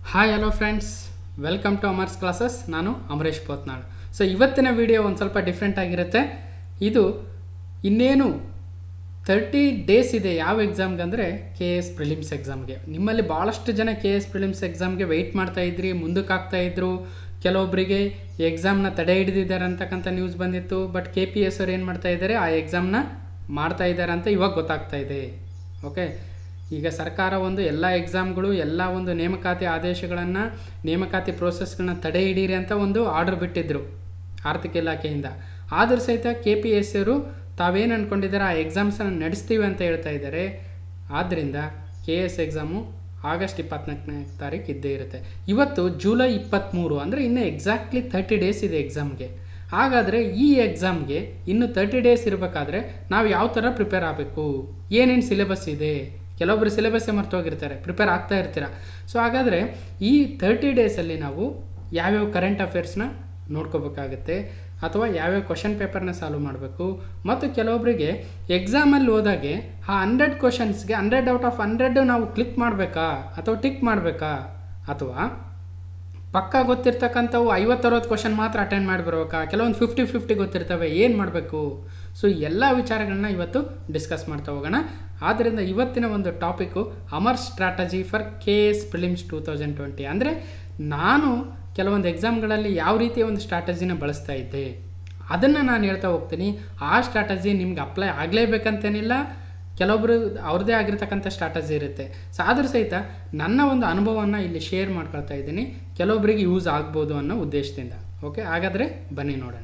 hi hello friends welcome to Amar's classes ನಾನು Amaresh Potnal so ಇವತ್ತಿನ video ಒಂದು ಸ್ವಲ್ಪ ಡಿಫ್ರೆಂಟ್ ಆಗಿರುತ್ತೆ ಇದು ಇನ್ನೇನು ತರ್ಟಿ ಡೇಸ್ ಇದೆ ಯಾವ ಎಕ್ಸಾಮ್ಗೆ ಅಂದರೆ ಕೆ ಎಸ್ ಪ್ರಿಲಿಮ್ಸ್ ಎಕ್ಸಾಮ್ಗೆ ನಿಮ್ಮಲ್ಲಿ ಭಾಳಷ್ಟು ಜನ ಕೆ ಎಸ್ ಪ್ರಿಲಿಮ್ಸ್ ಎಕ್ಸಾಮ್ಗೆ ವೆಯ್ಟ್ ಮಾಡ್ತಾ ಇದ್ರಿ ಮುಂದಕ್ಕೆ ಆಗ್ತಾ ಇದ್ರು ಕೆಲವೊಬ್ಬರಿಗೆ ಎಕ್ಸಾಮ್ನ ತಡೆ ಹಿಡಿದಿದ್ದಾರೆ ಅಂತಕ್ಕಂಥ ನ್ಯೂಸ್ ಬಂದಿತ್ತು ಬಟ್ ಕೆ ಪಿ ಎಸ್ ಅವ್ರು ಏನು ಮಾಡ್ತಾ ಇದ್ದಾರೆ ಆ ಎಕ್ಸಾಮ್ನ ಮಾಡ್ತಾ ಇದ್ದಾರೆ ಅಂತ ಇವಾಗ ಗೊತ್ತಾಗ್ತಾ ಇದೆ ಓಕೆ ಈಗ ಸರ್ಕಾರ ಒಂದು ಎಲ್ಲ ಎಕ್ಸಾಮ್ಗಳು ಎಲ್ಲ ಒಂದು ನೇಮಕಾತಿ ಆದೇಶಗಳನ್ನು ನೇಮಕಾತಿ ಪ್ರೋಸೆಸ್ಗಳನ್ನ ತಡೆ ಹಿಡೀರಿ ಅಂತ ಒಂದು ಆರ್ಡರ್ ಬಿಟ್ಟಿದ್ದರು ಆರ್ಥಿಕ ಇಲಾಖೆಯಿಂದ ಆದರೂ ಸಹಿತ ಕೆ ಪಿ ಎಸ್ ಅವರು ತಾವೇನು ಅಂದ್ಕೊಂಡಿದ್ದಾರೆ ಆ ಎಕ್ಸಾಮ್ಸನ್ನು ನಡೆಸ್ತೀವಿ ಅಂತ ಹೇಳ್ತಾ ಇದ್ದಾರೆ ಆದ್ದರಿಂದ ಕೆ ಎಸ್ ಎಕ್ಸಾಮು ಆಗಸ್ಟ್ ಇಪ್ಪತ್ನಾಲ್ಕನೇ ತಾರೀಕು ಇದ್ದೇ ಇರುತ್ತೆ ಇವತ್ತು ಜೂಲೈ ಇಪ್ಪತ್ತ್ಮೂರು ಅಂದರೆ ಇನ್ನೂ ಎಕ್ಸಾಕ್ಟ್ಲಿ ತರ್ಟಿ ಡೇಸ್ ಇದೆ ಎಕ್ಸಾಮ್ಗೆ ಹಾಗಾದರೆ ಈ ಎಕ್ಸಾಮ್ಗೆ ಇನ್ನು ತರ್ಟಿ ಡೇಸ್ ಇರಬೇಕಾದ್ರೆ ನಾವು ಯಾವ ಥರ ಪ್ರಿಪೇರ್ ಆಗಬೇಕು ಏನೇನು ಸಿಲೆಬಸ್ ಇದೆ ಕೆಲವೊಬ್ಬರು ಸಿಲೆಬಸ್ಸೇ ಮರ್ತೋಗಿರ್ತಾರೆ ಪ್ರಿಪೇರ್ ಆಗ್ತಾ ಇರ್ತೀರ ಸೊ ಹಾಗಾದರೆ ಈ ತರ್ಟಿ ಡೇಸಲ್ಲಿ ನಾವು ಯಾವ್ಯಾವ ಕರೆಂಟ್ ಅಫೇರ್ಸ್ನ ನೋಡ್ಕೋಬೇಕಾಗುತ್ತೆ ಅಥವಾ ಯಾವ್ಯಾವ ಕ್ವಶನ್ ಪೇಪರ್ನ ಸಾಲ್ವ್ ಮಾಡಬೇಕು ಮತ್ತು ಕೆಲವೊಬ್ಬರಿಗೆ ಎಕ್ಸಾಮಲ್ಲಿ ಹೋದಾಗೆ ಆ ಹಂಡ್ರೆಡ್ ಕ್ವಶನ್ಸ್ಗೆ ಹಂಡ್ರೆಡ್ ಔಟ್ ಆಫ್ ಹಂಡ್ರೆಡ್ ನಾವು ಕ್ಲಿಕ್ ಮಾಡಬೇಕಾ ಅಥವಾ ಟಿಕ್ ಮಾಡಬೇಕಾ ಅಥವಾ ಪಕ್ಕ ಗೊತ್ತಿರ್ತಕ್ಕಂಥವು ಐವತ್ತರವತ್ತು ಕ್ವಶನ್ ಮಾತ್ರ ಅಟೆಂಡ್ ಮಾಡಿ ಬರ್ಬೇಕಾ ಕೆಲವೊಂದು ಫಿಫ್ಟಿ ಫಿಫ್ಟಿ ಗೊತ್ತಿರ್ತವೆ ಏನು ಮಾಡಬೇಕು ಸೊ ಎಲ್ಲ ವಿಚಾರಗಳನ್ನ ಇವತ್ತು ಡಿಸ್ಕಸ್ ಮಾಡ್ತಾ ಹೋಗೋಣ ಆದ್ದರಿಂದ ಇವತ್ತಿನ ಒಂದು topic Amar strategy for K S prelims two thousand twenty ಅಂದರೆ ನಾನು ಕೆಲವೊಂದು ಎಕ್ಸಾಮ್ಗಳಲ್ಲಿ ಯಾವ ರೀತಿಯ ಒಂದು ಸ್ಟ್ರಾಟಜಿನ ಬಳಸ್ತಾ ಇದ್ದೆ ಅದನ್ನು ನಾನು ಹೇಳ್ತಾ ಹೋಗ್ತೀನಿ ಆ ಸ್ಟ್ರಾಟಜಿ ನಿಮ್ಗೆ ಅಪ್ಲೈ ಆಗಲೇಬೇಕಂತೇನಿಲ್ಲ ಕೆಲವೊಬ್ಬರು ಅವ್ರದ್ದೇ ಆಗಿರ್ತಕ್ಕಂಥ ಸ್ಟ್ರಾಟಜಿ ಇರುತ್ತೆ ಸೊ ಆದರೂ ಸಹಿತ ನನ್ನ ಒಂದು ಅನುಭವವನ್ನು ಇಲ್ಲಿ ಶೇರ್ ಮಾಡ್ಕೊಳ್ತಾ ಇದ್ದೀನಿ ಕೆಲವೊಬ್ಬರಿಗೆ ಯೂಸ್ ಆಗ್ಬೋದು ಅನ್ನೋ ಉದ್ದೇಶದಿಂದ ಓಕೆ ಹಾಗಾದರೆ ಬನ್ನಿ ನೋಡೋಣ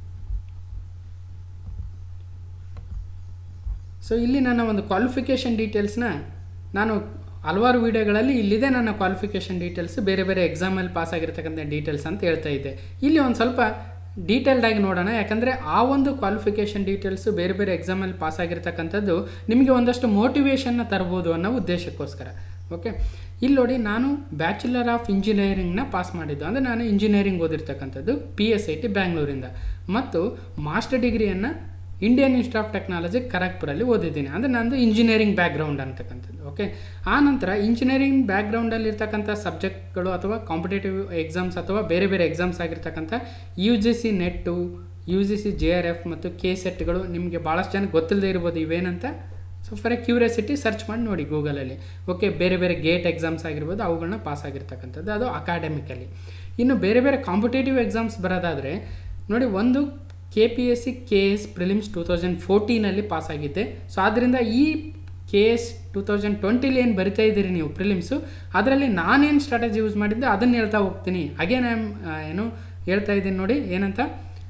ಸೊ ಇಲ್ಲಿ ನನ್ನ ಒಂದು ಕ್ವಾಲಿಫಿಕೇಷನ್ ಡೀಟೇಲ್ಸ್ನ ನಾನು ಹಲವಾರು ವೀಡಿಯೋಗಳಲ್ಲಿ ಇಲ್ಲಿದೆ ನನ್ನ ಕ್ವಾಲಿಫಿಕೇಷನ್ ಡೀಟೇಲ್ಸ್ ಬೇರೆ ಬೇರೆ ಎಕ್ಸಾಮಲ್ಲಿ ಪಾಸ್ ಆಗಿರ್ತಕ್ಕಂಥ ಡೀಟೇಲ್ಸ್ ಅಂತ ಹೇಳ್ತಾ ಇದ್ದೆ ಇಲ್ಲಿ ಒಂದು ಸ್ವಲ್ಪ ಡೀಟೇಲ್ಡಾಗಿ ನೋಡೋಣ ಯಾಕಂದರೆ ಆ ಒಂದು ಕ್ವಾಲಿಫಿಕೇಷನ್ ಡೀಟೇಲ್ಸು ಬೇರೆ ಬೇರೆ ಎಕ್ಸಾಮಲ್ಲಿ ಪಾಸ್ ಆಗಿರ್ತಕ್ಕಂಥದ್ದು ನಿಮಗೆ ಒಂದಷ್ಟು ಮೋಟಿವೇಶನ್ನ ತರ್ಬೋದು ಅನ್ನೋ ಉದ್ದೇಶಕ್ಕೋಸ್ಕರ ಓಕೆ ಇಲ್ಲಿ ನೋಡಿ ನಾನು ಬ್ಯಾಚುಲರ್ ಆಫ್ ಇಂಜಿನಿಯರಿಂಗ್ನ ಪಾಸ್ ಮಾಡಿದ್ದು ಅಂದರೆ ನಾನು ಇಂಜಿನಿಯರಿಂಗ್ ಓದಿರ್ತಕ್ಕಂಥದ್ದು ಪಿ ಎಸ್ ಐ ಟಿ ಬ್ಯಾಂಗ್ಳೂರಿಂದ ಮತ್ತು ಮಾಸ್ಟರ್ ಡಿಗ್ರಿಯನ್ನು ಇಂಡಿಯನ್ ಇನ್ಸ್ಟಿಟ್ಯೂಟ್ ಆಫ್ ಟೆಕ್ನಾಲಜಿ ಖರಗ್ಪುರಲ್ಲಿ ಓದಿದ್ದೀನಿ ಅಂದರೆ ನಂದು ಇಂಜಿನಿಯರಿಂಗ್ ಬ್ಯಾಕ್ಗ್ರೌಂಡ್ ಅಂತಕ್ಕಂಥದ್ದು ಓಕೆ ಆ ನಂತರ ಇಂಜಿನಿಯರಿಂಗ್ ಬ್ಯಾಕ್ಗ್ರೌಂಡಲ್ಲಿ ಇರ್ತಕ್ಕಂಥ ಸಬ್ಜೆಕ್ಟ್ಗಳು ಅಥವಾ ಕಾಂಪಿಟೇಟಿವ್ ಎಕ್ಸಾಮ್ಸ್ ಅಥವಾ ಬೇರೆ ಬೇರೆ ಎಕ್ಸಾಮ್ಸ್ ಆಗಿರ್ತಕ್ಕಂಥ U G C NET U G C J R F ಮತ್ತು ಕೆ ಸೆಟ್ಗಳು ನಿಮಗೆ ಭಾಳಷ್ಟು ಜನ ಗೊತ್ತಿಲ್ಲದೆ ಇರ್ಬೋದು ಇವೇನಂತ so for a curiosity search ಮಾಡಿ ನೋಡಿ ಗೂಗಲಲ್ಲಿ ಓಕೆ ಬೇರೆ ಬೇರೆ ಗೇಟ್ ಎಕ್ಸಾಮ್ಸ್ ಆಗಿರ್ಬೋದು ಅವುಗಳನ್ನ ಪಾಸ್ ಆಗಿರ್ತಕ್ಕಂಥದ್ದು ಅದು ಅಕಾಡೆಮಿಕಲಿ ಇನ್ನು ಬೇರೆ ಬೇರೆ ಕಾಂಪಿಟೇಟಿವ್ ಎಕ್ಸಾಮ್ಸ್ ಬರೋದಾದರೆ ನೋಡಿ ಒಂದು K P S C K S prelims two thousand ಫೋರ್ಟೀನಲ್ಲಿ ಪಾಸ್ ಆಗಿದ್ದೆ ಸೊ ಆದ್ದರಿಂದ ಈ ಕೆ ಎಸ್ ಟೂ ತೌಸಂಡ್ ಟ್ವೆಂಟಿಲಿ ಏನು ಬರಿತಾ ಇದ್ದೀರಿ ನೀವು ಪ್ರಿಲಿಮ್ಸು ಅದರಲ್ಲಿ ನಾನೇನು ಸ್ಟ್ರಾಟಜಿ ಯೂಸ್ ಮಾಡಿದ್ದೆ ಅದನ್ನು ಹೇಳ್ತಾ ಹೋಗ್ತೀನಿ ಅಗೇನ್ ಐ ಆಮ್ ಏನು ಹೇಳ್ತಾ ಇದ್ದೀನಿ ನೋಡಿ ಏನಂತ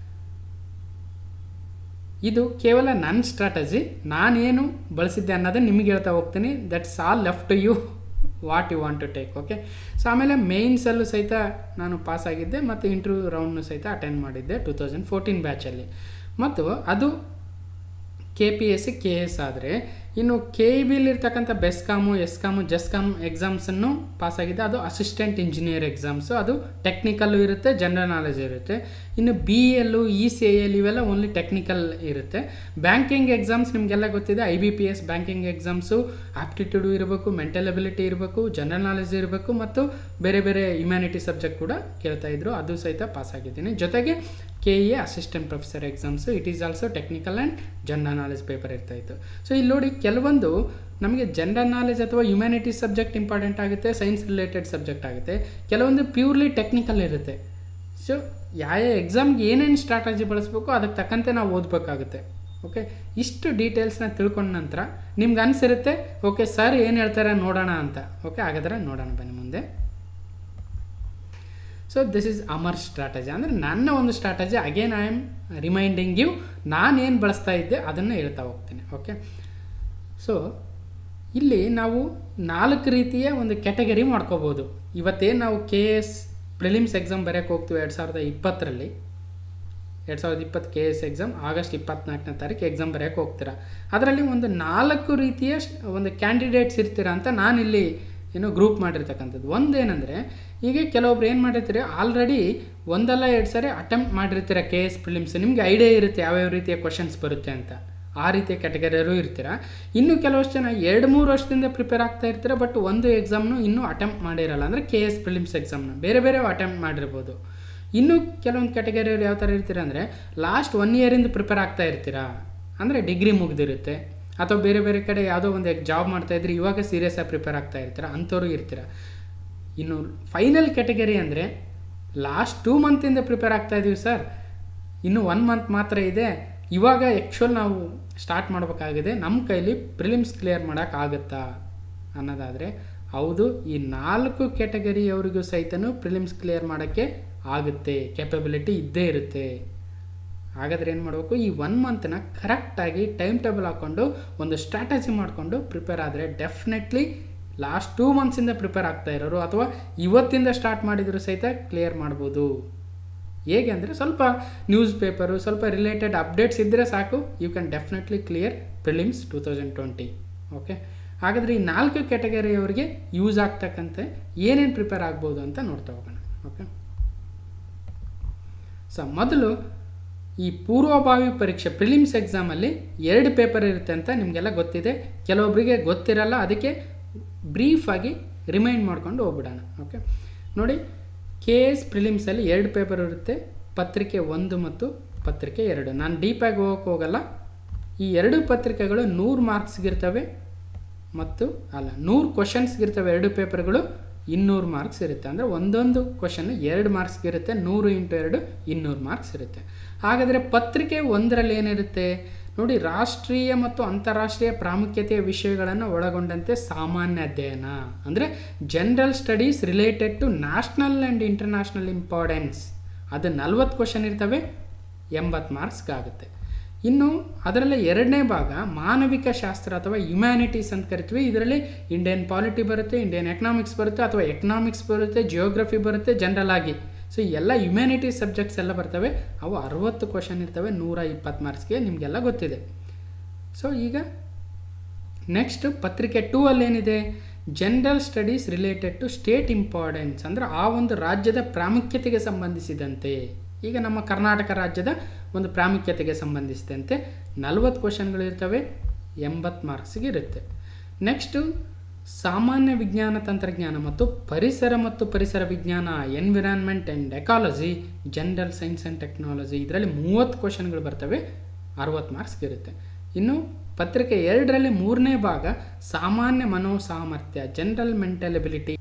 ಇದು ಕೇವಲ ನನ್ನ ಸ್ಟ್ರಾಟಜಿ ನಾನೇನು ಬಳಸಿದ್ದೆ ಅನ್ನೋದನ್ನು ನಿಮಗೆ ಹೇಳ್ತಾ ಹೋಗ್ತೀನಿ that's all left to you what you want to take okay so ಆಮೇಲೆ ಮೇನ್ಸಲ್ಲೂ ಸಹಿತ ನಾನು ಪಾಸ್ ಆಗಿದ್ದೆ ಮತ್ತು ಇಂಟರ್ವ್ಯೂ ರೌಂಡ್ನು ಸಹಿತ ಅಟೆಂಡ್ ಮಾಡಿದ್ದೆ ಟೂ ತೌಸಂಡ್ ಫೋರ್ಟೀನ್ ಬ್ಯಾಚಲ್ಲಿ ಮತ್ತು ಅದು K P S C K S ಆದರೆ ಇನ್ನು ಕೆ ಇ ಬಿಲಿರ್ತಕ್ಕಂಥ ಬೆಸ್ಕಾಮು ಎಸ್ಕಾಮು ಜಸ್ಕಾಮ್ ಎಕ್ಸಾಮ್ಸನ್ನು ಪಾಸಾಗಿದೆ ಅದು ಅಸಿಸ್ಟೆಂಟ್ ಇಂಜಿನಿಯರ್ ಎಕ್ಸಾಮ್ಸು ಅದು ಟೆಕ್ನಿಕಲ್ಲು ಇರುತ್ತೆ ಜನರಲ್ ನಾಲೆಜ್ ಇರುತ್ತೆ ಇನ್ನು B L E C I L ಇವೆಲ್ಲ ಓನ್ಲಿ ಟೆಕ್ನಿಕಲ್ ಇರುತ್ತೆ ಬ್ಯಾಂಕಿಂಗ್ ಎಕ್ಸಾಮ್ಸ್ ನಿಮಗೆಲ್ಲ ಗೊತ್ತಿದೆ I B P S banking exams aptitude ಇರಬೇಕು ಮೆಂಟಲ್ ಅಬಿಲಿಟಿ ಇರಬೇಕು ಜನರಲ್ ನಾಲೆಜ್ ಇರಬೇಕು ಮತ್ತು ಬೇರೆ ಬೇರೆ ಹ್ಯುಮ್ಯಾನಿಟಿ ಸಬ್ಜೆಕ್ಟ್ ಕೂಡ ಕೇಳ್ತಾ ಇದ್ರು ಅದು ಸಹಿತ ಪಾಸ್ ಆಗಿದ್ದೀನಿ ಜೊತೆಗೆ K E assistant professor exams it is also technical and general knowledge paper ಇರ್ತಾಯಿತ್ತು ಸೊ ಇಲ್ಲಿ ನೋಡಿ ಕೆಲವೊಂದು ನಮಗೆ ಜನರಲ್ ನಾಲೆಜ್ ಅಥವಾ ಹ್ಯುಮ್ಯಾನಿಟೀಸ್ ಸಬ್ಜೆಕ್ಟ್ ಇಂಪಾರ್ಟೆಂಟ್ ಆಗುತ್ತೆ ಸೈನ್ಸ್ ರಿಲೇಟೆಡ್ ಸಬ್ಜೆಕ್ಟ್ ಆಗುತ್ತೆ ಕೆಲವೊಂದು ಪ್ಯೂರ್ಲಿ ಟೆಕ್ನಿಕಲ್ ಇರುತ್ತೆ ಸೊ ಯಾವ ಎಕ್ಸಾಮ್ಗೆ ಏನೇನು ಸ್ಟ್ರಾಟಜಿ ಬಳಸಬೇಕು ಅದಕ್ಕೆ ತಕ್ಕಂತೆ ನಾವು ಓದಬೇಕಾಗುತ್ತೆ ಓಕೆ ಇಷ್ಟು ಡೀಟೇಲ್ಸ್ನ ತಿಳ್ಕೊಂಡ ನಂತರ ನಿಮ್ಗೆ ಅನಿಸಿರುತ್ತೆ ಓಕೆ ಸರ್ ಏನು ಹೇಳ್ತಾರೆ ನೋಡೋಣ ಅಂತ ಓಕೆ ಹಾಗಾದರೆ ನೋಡೋಣ ಬನ್ನಿ ಮುಂದೆ so this is Amar strategy ಅಂದರೆ ನನ್ನ ಒಂದು strategy again I am reminding you ನಾನೇನು ಬಳಸ್ತಾ ಇದ್ದೆ ಅದನ್ನು ಹೇಳ್ತಾ ಹೋಗ್ತೀನಿ ಓಕೆ ಸೊ ಇಲ್ಲಿ ನಾವು ನಾಲ್ಕು ರೀತಿಯ ಒಂದು ಕ್ಯಾಟಗರಿ ಮಾಡ್ಕೋಬೋದು ಇವತ್ತೇನು ನಾವು ಕೆ ಎಸ್ ಪ್ರಿಲಿಮ್ಸ್ ಎಕ್ಸಾಮ್ ಬರೆಯೋಕ್ಕೆ ಹೋಗ್ತೀವಿ ಎರಡು ಸಾವಿರದ ಇಪ್ಪತ್ತರಲ್ಲಿ ಎರಡು ಸಾವಿರದ ಇಪ್ಪತ್ತು ಕೆ ಎಸ್ ಎಕ್ಸಾಮ್ ಆಗಸ್ಟ್ ಇಪ್ಪತ್ನಾಲ್ಕನೇ ತಾರೀಕು ಎಕ್ಸಾಮ್ ಬರೆಯೋಕ್ಕೆ ಹೋಗ್ತೀರಾ ಅದರಲ್ಲಿ ಒಂದು ನಾಲ್ಕು ರೀತಿಯ ಒಂದು ಕ್ಯಾಂಡಿಡೇಟ್ಸ್ ಇರ್ತೀರಾ ಅಂತ ನಾನಿಲ್ಲಿ ಏನೋ ಗ್ರೂಪ್ ಮಾಡಿರ್ತಕ್ಕಂಥದ್ದು ಒಂದೇನೆಂದರೆ ಈಗ ಕೆಲವೊಬ್ರು ಏನು ಮಾಡಿರ್ತೀರಿ ಆಲ್ರೆಡಿ ಒಂದಲ್ಲ ಎರಡು ಸಾರಿ ಅಟೆಂಪ್ಟ್ ಮಾಡಿರ್ತೀರ ಕೆ ಎಸ್ ಪ್ರಿಲಿಮ್ಸ್ ನಿಮಗೆ ಐಡಿಯಾ ಇರುತ್ತೆ ಯಾವ್ಯಾವ ರೀತಿಯ ಕ್ವಶನ್ಸ್ ಬರುತ್ತೆ ಅಂತ ಆ ರೀತಿಯ ಕ್ಯಾಟಗರಿಯವರು ಇರ್ತೀರ ಇನ್ನು ಕೆಲವಷ್ಟು ಜನ ಎರಡು ಮೂರು ವರ್ಷದಿಂದ ಪ್ರಿಪೇರ್ ಆಗ್ತಾ ಇರ್ತೀರ ಬಟ್ ಒಂದು ಎಕ್ಸಾಮ್ನು ಇನ್ನೂ ಅಟೆಂಪ್ಟ್ ಮಾಡಿರಲ್ಲ ಅಂದರೆ ಕೆ ಎಸ್ ಪ್ರಿಲಿಮ್ಸ್ ಎಕ್ಸಾಮ್ನ ಬೇರೆ ಬೇರೆ ಅಟೆಂಪ್ಟ್ ಮಾಡಿರ್ಬೋದು ಇನ್ನು ಕೆಲವೊಂದು ಕ್ಯಾಟಗರಿಯವ್ರು ಯಾವ ಥರ ಇರ್ತೀರ ಅಂದರೆ ಲಾಸ್ಟ್ ಒನ್ ಇಯರಿಂದ ಪ್ರಿಪೇರ್ ಆಗ್ತಾ ಇರ್ತೀರಾ ಅಂದರೆ ಡಿಗ್ರಿ ಮುಗ್ದಿರುತ್ತೆ ಅಥವಾ ಬೇರೆ ಬೇರೆ ಕಡೆ ಯಾವುದೋ ಒಂದು ಜಾಬ್ ಮಾಡ್ತಾ ಇದ್ರೆ ಇವಾಗ ಸೀರಿಯಸ್ ಆಗಿ ಪ್ರಿಪೇರ್ ಆಗ್ತಾ ಇರ್ತೀರ ಅಂಥವ್ರು ಇರ್ತೀರ ಇನ್ನು ಫೈನಲ್ ಕ್ಯಾಟಗರಿ ಅಂದರೆ ಲಾಸ್ಟ್ ಟೂ ಮಂತಿಂದ ಪ್ರಿಪೇರ್ ಆಗ್ತಾ ಇದೀವಿ ಸರ್ ಇನ್ನು ಒನ್ ಮಂತ್ ಮಾತ್ರ ಇದೆ ಇವಾಗ ಆ್ಯಕ್ಚುಲ್ ನಾವು ಸ್ಟಾರ್ಟ್ ಮಾಡಬೇಕಾಗಿದೆ ನಮ್ಮ ಕೈಲಿ ಪ್ರಿಲಿಮ್ಸ್ ಕ್ಲಿಯರ್ ಮಾಡೋಕ್ಕಾಗತ್ತಾ ಅನ್ನೋದಾದರೆ ಹೌದು ಈ ನಾಲ್ಕು ಕ್ಯಾಟಗರಿಯವರಿಗೂ ಸಹಿತನೂ ಪ್ರಿಲಿಮ್ಸ್ ಕ್ಲಿಯರ್ ಮಾಡೋಕ್ಕೆ ಆಗುತ್ತೆ ಕೆಪಬಿಲಿಟಿ ಇದ್ದೇ ಇರುತ್ತೆ ಹಾಗಾದ್ರೆ ಏನು ಮಾಡಬೇಕು ಈ ಒನ್ ಮಂತ್ನ ಕರೆಕ್ಟಾಗಿ ಟೈಮ್ ಟೇಬಲ್ ಹಾಕ್ಕೊಂಡು ಒಂದು ಸ್ಟ್ರಾಟಜಿ ಮಾಡಿಕೊಂಡು ಪ್ರಿಪೇರ್ ಆದರೆ ಡೆಫಿನೆಟ್ಲಿ ಲಾಸ್ಟ್ ಟೂ ಮಂತ್ಸಿಂದ ಪ್ರಿಪೇರ್ ಆಗ್ತಾ ಇರೋರು ಅಥವಾ ಇವತ್ತಿಂದ ಸ್ಟಾರ್ಟ್ ಮಾಡಿದರೂ ಸಹಿತ ಕ್ಲಿಯರ್ ಮಾಡ್ಬೋದು ಹೇಗೆ ಅಂದರೆ ಸ್ವಲ್ಪ ನ್ಯೂಸ್ ಪೇಪರು ಸ್ವಲ್ಪ ರಿಲೇಟೆಡ್ ಅಪ್ಡೇಟ್ಸ್ ಇದ್ದರೆ ಸಾಕು you can definitely clear prelims two thousand twenty okay ಹಾಗಾದರೆ ಈ ನಾಲ್ಕು ಕ್ಯಾಟಗರಿಯವರಿಗೆ ಯೂಸ್ ಆಗ್ತಕ್ಕಂತೆ ಏನೇನು ಪ್ರಿಪೇರ್ ಆಗ್ಬೋದು ಅಂತ ನೋಡ್ತಾ ಹೋಗೋಣ ಓಕೆ ಸೊ ಮೊದಲು ಈ ಪೂರ್ವಭಾವಿ ಪರೀಕ್ಷೆ ಪ್ರಿಲಿಮ್ಸ್ ಎಕ್ಸಾಮಲ್ಲಿ ಎರಡು ಪೇಪರ್ ಇರುತ್ತೆ ಅಂತ ನಿಮಗೆಲ್ಲ ಗೊತ್ತಿದೆ ಕೆಲವೊಬ್ಬರಿಗೆ ಗೊತ್ತಿರಲ್ಲ ಅದಕ್ಕೆ ಬ್ರೀಫಾಗಿ ರಿಮೈಂಡ್ ಮಾಡ್ಕೊಂಡು ಹೋಗ್ಬಿಡೋಣ ಓಕೆ ನೋಡಿ ಕೆ ಎಸ್ ಪ್ರಿಲಿಮ್ಸಲ್ಲಿ ಎರಡು ಪೇಪರ್ ಇರುತ್ತೆ ಪತ್ರಿಕೆ ಒಂದು ಮತ್ತು ಪತ್ರಿಕೆ ಎರಡು ನಾನು ಡೀಪಾಗಿ ಹೋಗೋಕೆ ಹೋಗಲ್ಲ ಈ ಎರಡು ಪತ್ರಿಕೆಗಳು ನೂರು ಮಾರ್ಕ್ಸ್ಗಿರ್ತವೆ ಮತ್ತು ಅಲ್ಲ ನೂರು ಕ್ವಶನ್ಸ್ಗಿರ್ತವೆ ಎರಡು ಪೇಪರ್ಗಳು ಇನ್ನೂರು ಮಾರ್ಕ್ಸ್ ಇರುತ್ತೆ ಅಂದರೆ ಒಂದೊಂದು ಕ್ವಶನ್ ಎರಡು ಮಾರ್ಕ್ಸ್ಗಿರುತ್ತೆ ನೂರು ಇಂಟು ಎರಡು ಇನ್ನೂರು ಮಾರ್ಕ್ಸ್ ಇರುತ್ತೆ ಹಾಗಾದರೆ ಪತ್ರಿಕೆ ಒಂದರಲ್ಲಿ ಏನಿರುತ್ತೆ ನೋಡಿ ರಾಷ್ಟ್ರೀಯ ಮತ್ತು ಅಂತಾರಾಷ್ಟ್ರೀಯ ಪ್ರಾಮುಖ್ಯತೆಯ ವಿಷಯಗಳನ್ನು ಒಳಗೊಂಡಂತೆ ಸಾಮಾನ್ಯ ಅಧ್ಯಯನ ಅಂದರೆ general studies related to national and international importance ಅದು ನಲ್ವತ್ತು ಕ್ವಶನ್ ಇರ್ತವೆ ಎಂಬತ್ತು ಮಾರ್ಕ್ಸ್ಗಾಗುತ್ತೆ ಇನ್ನು ಅದರಲ್ಲಿ ಎರಡನೇ ಭಾಗ ಮಾನವಿಕ ಶಾಸ್ತ್ರ ಅಥವಾ ಹ್ಯುಮ್ಯಾನಿಟೀಸ್ ಅಂತ ಕರಿತೀವಿ ಇದರಲ್ಲಿ ಇಂಡಿಯನ್ ಪಾಲಿಟಿ ಬರುತ್ತೆ ಇಂಡಿಯನ್ ಎಕನಾಮಿಕ್ಸ್ ಬರುತ್ತೆ ಅಥವಾ ಎಕನಾಮಿಕ್ಸ್ ಬರುತ್ತೆ ಜಿಯೋಗ್ರಫಿ ಬರುತ್ತೆ ಜನರಲ್ ಆಗಿ ಸೊ ಎಲ್ಲ ಹ್ಯುಮ್ಯಾನಿಟೀಸ್ ಸಬ್ಜೆಕ್ಟ್ಸ್ ಎಲ್ಲ ಬರ್ತವೆ ಅವು ಅರವತ್ತು ಕ್ವಶನ್ ಇರ್ತವೆ ನೂರ ಇಪ್ಪತ್ತು ಮಾರ್ಕ್ಸ್ಗೆ ನಿಮಗೆಲ್ಲ ಗೊತ್ತಿದೆ ಸೊ ಈಗ ನೆಕ್ಸ್ಟ್ ಪತ್ರಿಕೆ ಟೂ ಅಲ್ಲಿ ಏನಿದೆ general studies related to state importance ಅಂದರೆ ಆ ಒಂದು ರಾಜ್ಯದ ಪ್ರಾಮುಖ್ಯತೆಗೆ ಸಂಬಂಧಿಸಿದಂತೆ ಈಗ ನಮ್ಮ ಕರ್ನಾಟಕ ರಾಜ್ಯದ ಒಂದು ಪ್ರಾಮುಖ್ಯತೆಗೆ ಸಂಬಂಧಿಸಿದಂತೆ ನಲವತ್ತು ಕ್ವಶನ್ಗಳು ಇರ್ತವೆ ಎಂಬತ್ತು ಮಾರ್ಕ್ಸ್ಗೆ ಇರುತ್ತೆ ನೆಕ್ಸ್ಟು ಸಾಮಾನ್ಯ ವಿಜ್ಞಾನ ತಂತ್ರಜ್ಞಾನ ಮತ್ತು ಪರಿಸರ ಮತ್ತು ಪರಿಸರ ವಿಜ್ಞಾನ environment and ecology general science and technology ಇದರಲ್ಲಿ ಮೂವತ್ತು ಕ್ವಶನ್ಗಳು ಬರ್ತವೆ ಅರವತ್ತು ಮಾರ್ಕ್ಸ್ಗೆ ಇರುತ್ತೆ ಇನ್ನು ಪತ್ರಿಕೆ ಎರಡರಲ್ಲಿ ಮೂರನೇ ಭಾಗ ಸಾಮಾನ್ಯ ಮನೋಸಾಮರ್ಥ್ಯ ಜನರಲ್ ಮೆಂಟಲ್ ಎಬಿಲಿಟಿ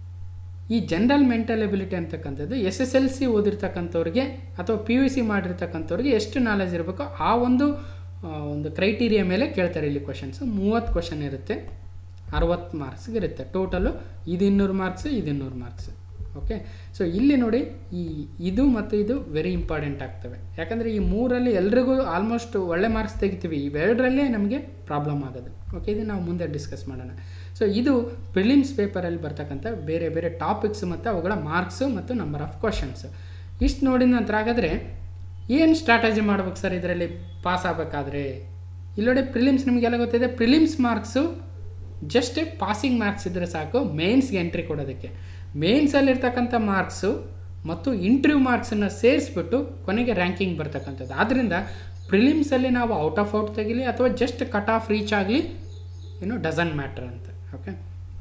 ಈ ಜನರಲ್ ಮೆಂಟಲ್ ಎಬಿಲಿಟಿ ಅಂತಕ್ಕಂಥದ್ದು ಎಸ್ ಎಸ್ ಎಲ್ ಸಿ ಓದಿರ್ತಕ್ಕಂಥವ್ರಿಗೆ ಅಥವಾ ಪಿ ಯು ಸಿ ಮಾಡಿರ್ತಕ್ಕಂಥವ್ರಿಗೆ ಎಷ್ಟು ನಾಲೆಜ್ ಇರಬೇಕೋ ಆ ಒಂದು ಆ, ಒಂದು ಕ್ರೈಟೀರಿಯಾ ಮೇಲೆ ಕೇಳ್ತಾರೆ ಇಲ್ಲಿ ಕ್ವಶನ್ಸು ಮೂವತ್ತು ಕ್ವಶನ್ ಇರುತ್ತೆ ಅರವತ್ತು ಮಾರ್ಕ್ಸ್ಗೆ ಇರುತ್ತೆ ಟೋಟಲು ಇದು ಇನ್ನೂರು ಮಾರ್ಕ್ಸ್ ಇದು ಇನ್ನೂರು ಮಾರ್ಕ್ಸ್ ಓಕೆ ಸೊ ಇಲ್ಲಿ ನೋಡಿ ಈ ಇದು ಮತ್ತು ಇದು ವೆರಿ ಇಂಪಾರ್ಟೆಂಟ್ ಆಗ್ತವೆ ಯಾಕಂದರೆ ಈ ಮೂರಲ್ಲಿ ಎಲ್ರಿಗೂ ಆಲ್ಮೋಸ್ಟ್ ಒಳ್ಳೆ ಮಾರ್ಕ್ಸ್ ತೆಗಿತೀವಿ ಇವೆರಡರಲ್ಲೇ ನಮಗೆ ಪ್ರಾಬ್ಲಮ್ ಆಗೋದು ಓಕೆ ಇದು ನಾವು ಮುಂದೆ ಡಿಸ್ಕಸ್ ಮಾಡೋಣ ಸೊ ಇದು ಪ್ರಿಲಿಮ್ಸ್ ಪೇಪರಲ್ಲಿ ಬರ್ತಕ್ಕಂಥ ಬೇರೆ ಬೇರೆ ಟಾಪಿಕ್ಸ್ ಮತ್ತು ಅವುಗಳ ಮಾರ್ಕ್ಸು ಮತ್ತು ನಂಬರ್ ಆಫ್ ಕ್ವಶನ್ಸ್ ಇಷ್ಟು ನೋಡಿದ ನಂತರ ಹಾಗಾದರೆ ಏನು ಸ್ಟ್ರಾಟಜಿ ಮಾಡ್ಬೇಕು ಸರ್ ಇದರಲ್ಲಿ ಪಾಸ್ ಆಗಬೇಕಾದ್ರೆ ಇಲ್ಲೋಡೆ ಪ್ರಿಲಿಮ್ಸ್ ನಿಮಗೆಲ್ಲ ಗೊತ್ತಿದೆ prelims marks just passing marks ಇದ್ದರೆ ಸಾಕು ಮೇನ್ಸ್ಗೆ ಎಂಟ್ರಿ ಕೊಡೋದಕ್ಕೆ ಮೇನ್ಸಲ್ಲಿರ್ತಕ್ಕಂಥ ಮಾರ್ಕ್ಸು ಮತ್ತು ಇಂಟರ್ವ್ಯೂ ಮಾರ್ಕ್ಸನ್ನು ಸೇರಿಸ್ಬಿಟ್ಟು ಕೊನೆಗೆ ರ್ಯಾಂಕಿಂಗ್ ಬರ್ತಕ್ಕಂಥದ್ದು ಆದ್ದರಿಂದ ಪ್ರಿಲಿಮ್ಸಲ್ಲಿ ನಾವು ಔಟ್ ಆಫ್ ಔಟ್ ತೆಗಿಲಿ ಅಥವಾ ಜಸ್ಟ್ ಕಟ್ ಆಫ್ ರೀಚ್ ಆಗಲಿ ಏನು ಡಸಂಟ್ ಮ್ಯಾಟ್ರ್ ಅಂತ ಓಕೆ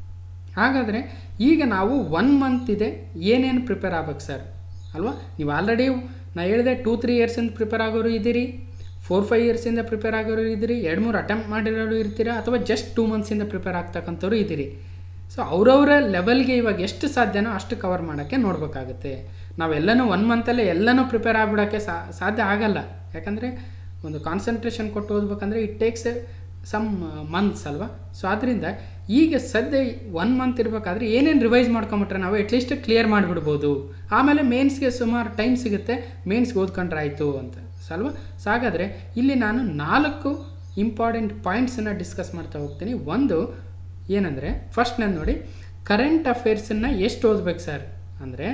ಹಾಗಾದರೆ ಈಗ ನಾವು ಒನ್ ಮಂತ್ ಇದೆ ಏನೇನು ಪ್ರಿಪೇರ್ ಆಗ್ಬೇಕು ಸರ್ ಅಲ್ವಾ ನೀವು ಆಲ್ರೆಡಿ ನಾ ಹೇಳಿದೆ ಟೂ ತ್ರೀ ಇಯರ್ಸಿಂದ ಪ್ರಿಪೇರ್ ಆಗೋರು ಇದ್ದೀರಿ ಫೋರ್ ಫೈವ್ ಇಯರ್ಸಿಂದ ಪ್ರಿಪೇರ್ ಆಗೋರು ಇದ್ದೀರಿ ಎರಡು ಮೂರು ಅಟೆಂಪ್ಟ್ ಮಾಡಿರೋರು ಇರ್ತೀರಾ ಅಥವಾ ಜಸ್ಟ್ ಟೂ ಮಂತ್ಸಿಂದ ಪ್ರಿಪೇರ್ ಆಗ್ತಕ್ಕಂಥವ್ರು ಇದ್ದೀರಿ ಸೊ ಅವರವರ ಲೆವೆಲ್ಗೆ ಇವಾಗ ಎಷ್ಟು ಸಾಧ್ಯನೋ ಅಷ್ಟು ಕವರ್ ಮಾಡೋಕ್ಕೆ ನೋಡಬೇಕಾಗುತ್ತೆ ನಾವೆಲ್ಲನೂ ಒನ್ ಮಂತಲ್ಲೇ ಎಲ್ಲನೂ ಪ್ರಿಪೇರ್ ಆಗಿಬಿಡೋಕ್ಕೆ ಸಾಧ್ಯ ಆಗಲ್ಲ ಯಾಕಂದರೆ ಒಂದು ಕಾನ್ಸಂಟ್ರೇಷನ್ ಕೊಟ್ಟು ಓದ್ಬೇಕಂದ್ರೆ ಇಟ್ ಟೇಕ್ಸ್ ಸಮ್ ಮಂತ್ಸ್ ಅಲ್ವಾ ಸೊ ಆದ್ದರಿಂದ ಈಗ ಸದ್ಯ ಒನ್ ಮಂತ್ ಇರಬೇಕಾದ್ರೆ ಏನೇನು ರಿವೈಸ್ ಮಾಡ್ಕೊಂಬಿಟ್ರೆ ನಾವು ಅಟ್ಲೀಸ್ಟ್ ಕ್ಲಿಯರ್ ಮಾಡಿಬಿಡ್ಬೋದು ಆಮೇಲೆ ಮೇನ್ಸ್ಗೆ ಸುಮಾರು ಟೈಮ್ ಸಿಗುತ್ತೆ ಮೇನ್ಸ್ಗೆ ಓದ್ಕೊಂಡ್ರೆ ಆಯಿತು ಅಂತ ಸೊ ಅಲ್ವಾ ಸೊ ಹಾಗಾದರೆ ಇಲ್ಲಿ ನಾನು ನಾಲ್ಕು ಇಂಪಾರ್ಟೆಂಟ್ ಪಾಯಿಂಟ್ಸನ್ನು ಡಿಸ್ಕಸ್ ಮಾಡ್ತಾ ಹೋಗ್ತೀನಿ ಒಂದು ಏನಂದರೆ ಫಸ್ಟ್ ನಾನು ನೋಡಿ ಕರೆಂಟ್ ಅಫೇರ್ಸನ್ನು ಎಷ್ಟು ಓದ್ಬೇಕು ಸರ್ ಅಂದರೆ